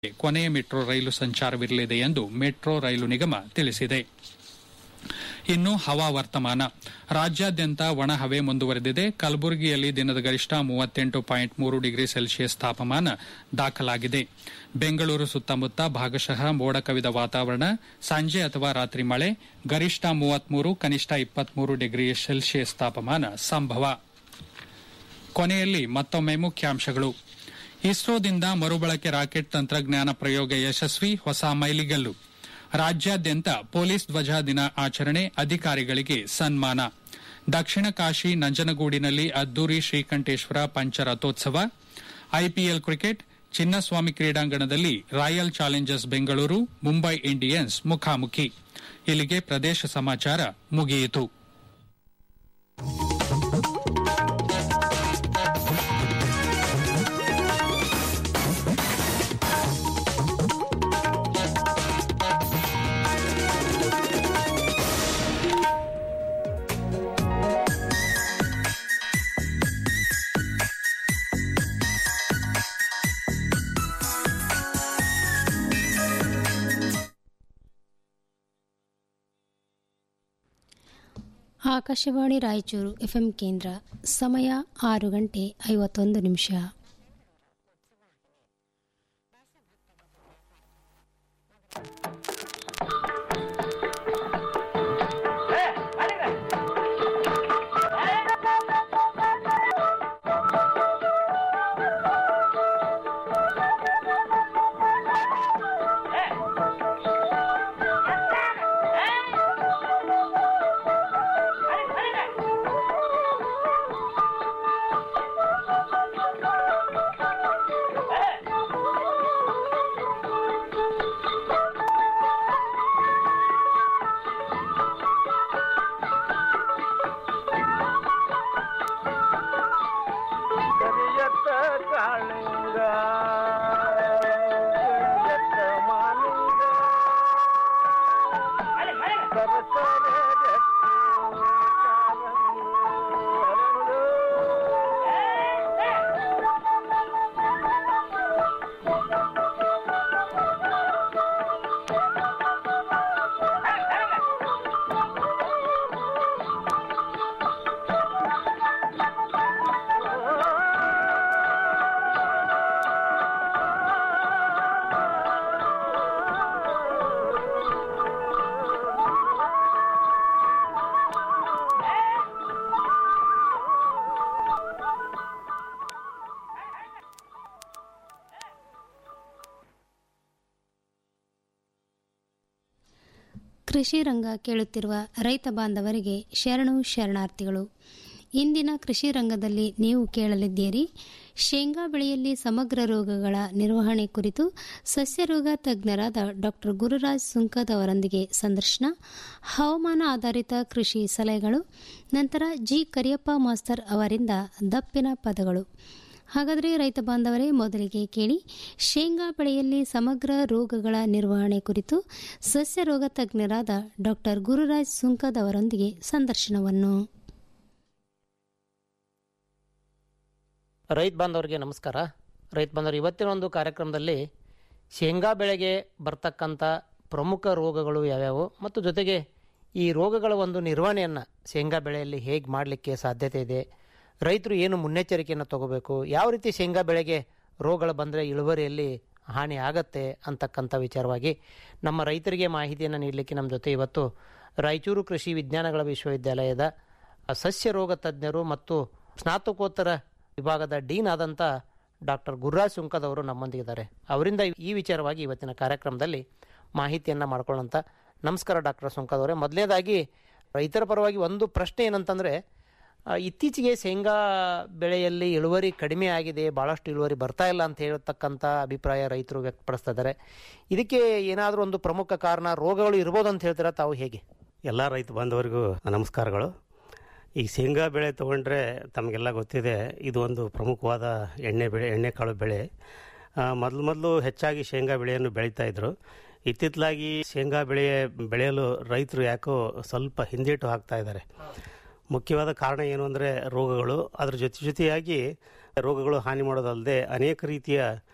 ಕೊನೆಯ ಮೆಟ್ರೋ ರೈಲು ಸಂಚಾರವಿರಲಿದೆ ಎಂದು ಮೆಟ್ರೋ ರೈಲು ನಿಗಮ ತಿಳಿಸಿದೆ ಇನ್ನು ಹವಾ ವರ್ತಮಾನ ರಾಜ್ಯಾದ್ಯಂತ ಒಣ ಹವೆ ಮುಂದುವರೆದಿದೆ ಕಲಬುರಗಿಯಲ್ಲಿ ದಿನದ ಗರಿಷ್ಠ ಮೂವತ್ತೆಂಟು ಪಾಯಿಂಟ್ ಮೂರು ಡಿಗ್ರಿ ಸೆಲ್ಸಿಯಸ್ ತಾಪಮಾನ ದಾಖಲಾಗಿದೆ ಬೆಂಗಳೂರು ಸುತ್ತಮುತ್ತ ಭಾಗಶಃ ಮೋಡ ಕವಿದ ವಾತಾವರಣ ಸಂಜೆ ಅಥವಾ ರಾತ್ರಿ ಮಳೆ ಗರಿಷ್ಠ ಮೂವತ್ಮೂರು ಕನಿಷ್ಠ ಇಪ್ಪತ್ಮೂರು ಡಿಗ್ರಿ ಸೆಲ್ಸಿಯಸ್ ತಾಪಮಾನ ಸಂಭವ ಕೊನೆಯಲ್ಲಿ ಮತ್ತೊಮ್ಮೆ ಮುಖ್ಯಾಂಶಗಳು ಇಸ್ರೋದಿಂದ ಮರುಬಳಕೆ ರಾಕೆಟ್ ತಂತ್ರಜ್ಞಾನ ಪ್ರಯೋಗ ಯಶಸ್ವಿ ಹೊಸ ಮೈಲಿಗಲ್ಲು ರಾಜ್ಯಾದ್ಯಂತ ಪೊಲೀಸ್ ಧ್ವಜ ದಿನ ಆಚರಣೆ ಅಧಿಕಾರಿಗಳಿಗೆ ಸನ್ಮಾನ ದಕ್ಷಿಣ ಕಾಶಿ ನಂಜನಗೂಡಿನಲ್ಲಿ ಅದ್ದೂರಿ ಶ್ರೀಕಂಠೇಶ್ವರ ಪಂಚರಥೋತ್ಸವ ಐಪಿಎಲ್ ಕ್ರಿಕೆಟ್ ಚಿನ್ನಸ್ವಾಮಿ ಕ್ರೀಡಾಂಗಣದಲ್ಲಿ Royal Challengers Bengaluru Mumbai Indians ಮುಖಾಮುಖಿ ಇಲ್ಲಿಗೆ ಪ್ರದೇಶ ಸಮಾಚಾರ ಮುಗಿಯಿತು ಆಕಾಶವಾಣಿ ರಾಯಚೂರು ಎಫ್ಎಂ ಕೇಂದ್ರ ಸಮಯ ಆರು ಗಂಟೆ ಐವತ್ತೊಂದು ನಿಮಿಷ ಕರಿಯತ್ತ ಕಾಳಿಂಗ ಕರಿಯತ್ತ ಮಾಲಿಂಗ ಸರಸರ ಗಟ್ಟಿ ಕಾಲಂದು ಹರಳು. ಕೃಷಿ ರಂಗ ಕೇಳುತ್ತಿರುವ ರೈತ ಬಾಂಧವರಿಗೆ ಶರಣು ಶರಣಾರ್ಥಿಗಳು ಇಂದಿನ ಕೃಷಿ ರಂಗದಲ್ಲಿ ನೀವು ಕೇಳಲಿದ್ದೀರಿ ಶೇಂಗಾ ಬೆಳೆಯಲ್ಲಿ ಸಮಗ್ರ ರೋಗಗಳ ನಿರ್ವಹಣೆ ಕುರಿತು ಸಸ್ಯರೋಗ ತಜ್ಞರಾದ ಡಾಕ್ಟರ್ ಗುರುರಾಜ್ ಸುಂಕದ್ ಅವರೊಂದಿಗೆ ಸಂದರ್ಶನ ಹವಾಮಾನ ಆಧಾರಿತ ಕೃಷಿ ಸಲಹೆಗಳು ನಂತರ ಜಿ ಕರಿಯಪ್ಪ ಮಾಸ್ತರ್ ಅವರಿಂದ ದಪ್ಪಿನ ಪದಗಳು ಹಾಗಾದರೆ ರೈತ ಬಾಂಧವರೇ ಮೊದಲಿಗೆ ಕೇಳಿ ಶೇಂಗಾ ಬೆಳೆಯಲ್ಲಿ ಸಮಗ್ರ ರೋಗಗಳ ನಿರ್ವಹಣೆ ಕುರಿತು ಸಸ್ಯ ರೋಗ ತಜ್ಞರಾದ ಡಾಕ್ಟರ್ ಗುರುರಾಜ್ ಸುಂಕದ್ ಅವರೊಂದಿಗೆ ಸಂದರ್ಶನವನ್ನು ರೈತ ಬಾಂಧವರಿಗೆ ನಮಸ್ಕಾರ ರೈತ ಬಾಂಧವರು ಇವತ್ತಿನ ಒಂದು ಕಾರ್ಯಕ್ರಮದಲ್ಲಿ ಶೇಂಗಾ ಬೆಳೆಗೆ ಬರ್ತಕ್ಕಂಥ ಪ್ರಮುಖ ರೋಗಗಳು ಯಾವ್ಯಾವು ಮತ್ತು ಜೊತೆಗೆ ಈ ರೋಗಗಳ ಒಂದು ನಿರ್ವಹಣೆಯನ್ನು ಶೇಂಗಾ ಬೆಳೆಯಲ್ಲಿ ಹೇಗೆ ಮಾಡಲಿಕ್ಕೆ ಸಾಧ್ಯತೆ ಇದೆ ರೈತರು ಏನು ಮುನ್ನೆಚ್ಚರಿಕೆಯನ್ನು ತಗೋಬೇಕು ಯಾವ ರೀತಿ ಶೇಂಗಾ ಬೆಳೆಗೆ ರೋಗಗಳು ಬಂದರೆ ಇಳುವರಿಯಲ್ಲಿ ಹಾನಿ ಆಗತ್ತೆ ಅಂತಕ್ಕಂಥ ವಿಚಾರವಾಗಿ ನಮ್ಮ ರೈತರಿಗೆ ಮಾಹಿತಿಯನ್ನು ನೀಡಲಿಕ್ಕೆ ನಮ್ಮ ಜೊತೆ ಇವತ್ತು ರಾಯಚೂರು ಕೃಷಿ ವಿಜ್ಞಾನಗಳ ವಿಶ್ವವಿದ್ಯಾಲಯದ ಸಸ್ಯ ರೋಗ ತಜ್ಞರು ಮತ್ತು ಸ್ನಾತಕೋತ್ತರ ವಿಭಾಗದ ಡೀನ್ ಆದಂಥ ಡಾಕ್ಟರ್ ಗುರುರಾಜ್ ಸುಂಕದ್ ಅವರು ನಮ್ಮೊಂದಿಗಿದ್ದಾರೆ ಅವರಿಂದ ಈ ವಿಚಾರವಾಗಿ ಇವತ್ತಿನ ಕಾರ್ಯಕ್ರಮದಲ್ಲಿ ಮಾಹಿತಿಯನ್ನು ಮಾಡ್ಕೊಳ್ಳೋಂಥ ನಮಸ್ಕಾರ ಡಾಕ್ಟರ್ ಸುಂಕದ್ ಅವರೇ ಮೊದಲನೇದಾಗಿ ರೈತರ ಪರವಾಗಿ ಒಂದು ಪ್ರಶ್ನೆ ಏನಂತಂದರೆ ಆ, ಇತ್ತೀಚೆಗೆ ಶೇಂಗಾ ಬೆಳೆಯಲ್ಲಿ ಇಳುವರಿ ಕಡಿಮೆ ಆಗಿದೆ ಭಾಳಷ್ಟು ಇಳುವರಿ ಬರ್ತಾ ಇಲ್ಲ ಅಂತ ಹೇಳ್ತಕ್ಕಂಥ ಅಭಿಪ್ರಾಯ ರೈತರು ವ್ಯಕ್ತಪಡಿಸ್ತಾ ಇದ್ದಾರೆ ಇದಕ್ಕೆ ಏನಾದರೂ ಒಂದು ಪ್ರಮುಖ ಕಾರಣ ರೋಗಗಳು ಇರ್ಬೋದು ಅಂತ ಹೇಳ್ತೀರಾ ತಾವು ಹೇಗೆ ಎಲ್ಲ ರೈತ ಬಾಂಧವರಿಗೂ ನಮಸ್ಕಾರಗಳು ಈ ಶೇಂಗಾ ಬೆಳೆ ತೊಗೊಂಡ್ರೆ ತಮಗೆಲ್ಲ ಗೊತ್ತಿದೆ ಇದು ಒಂದು ಪ್ರಮುಖವಾದ ಎಣ್ಣೆ ಬೆಳೆ ಎಣ್ಣೆಕಾಳು ಬೆಳೆ ಮೊದಲು ಮೊದಲು ಹೆಚ್ಚಾಗಿ ಶೇಂಗಾ ಬೆಳೆಯನ್ನು ಬೆಳೀತಾ ಇದ್ರು ಇತ್ತಿತ್ತಲಾಗಿ ಶೇಂಗಾ ಬೆಳೆಯ ಬೆಳೆಯಲು ರೈತರು ಯಾಕೋ ಸ್ವಲ್ಪ ಹಿಂದೇಟು ಹಾಕ್ತಾ ಇದ್ದಾರೆ ಮುಖ್ಯವಾದ ಕಾರಣ ಏನು ಅಂದರೆ ರೋಗಗಳು ಅದ್ರ ಜೊತೆ ಜೊತೆಯಾಗಿ ರೋಗಗಳು ಹಾನಿ ಮಾಡೋದಲ್ಲದೆ ಅನೇಕ ರೀತಿಯ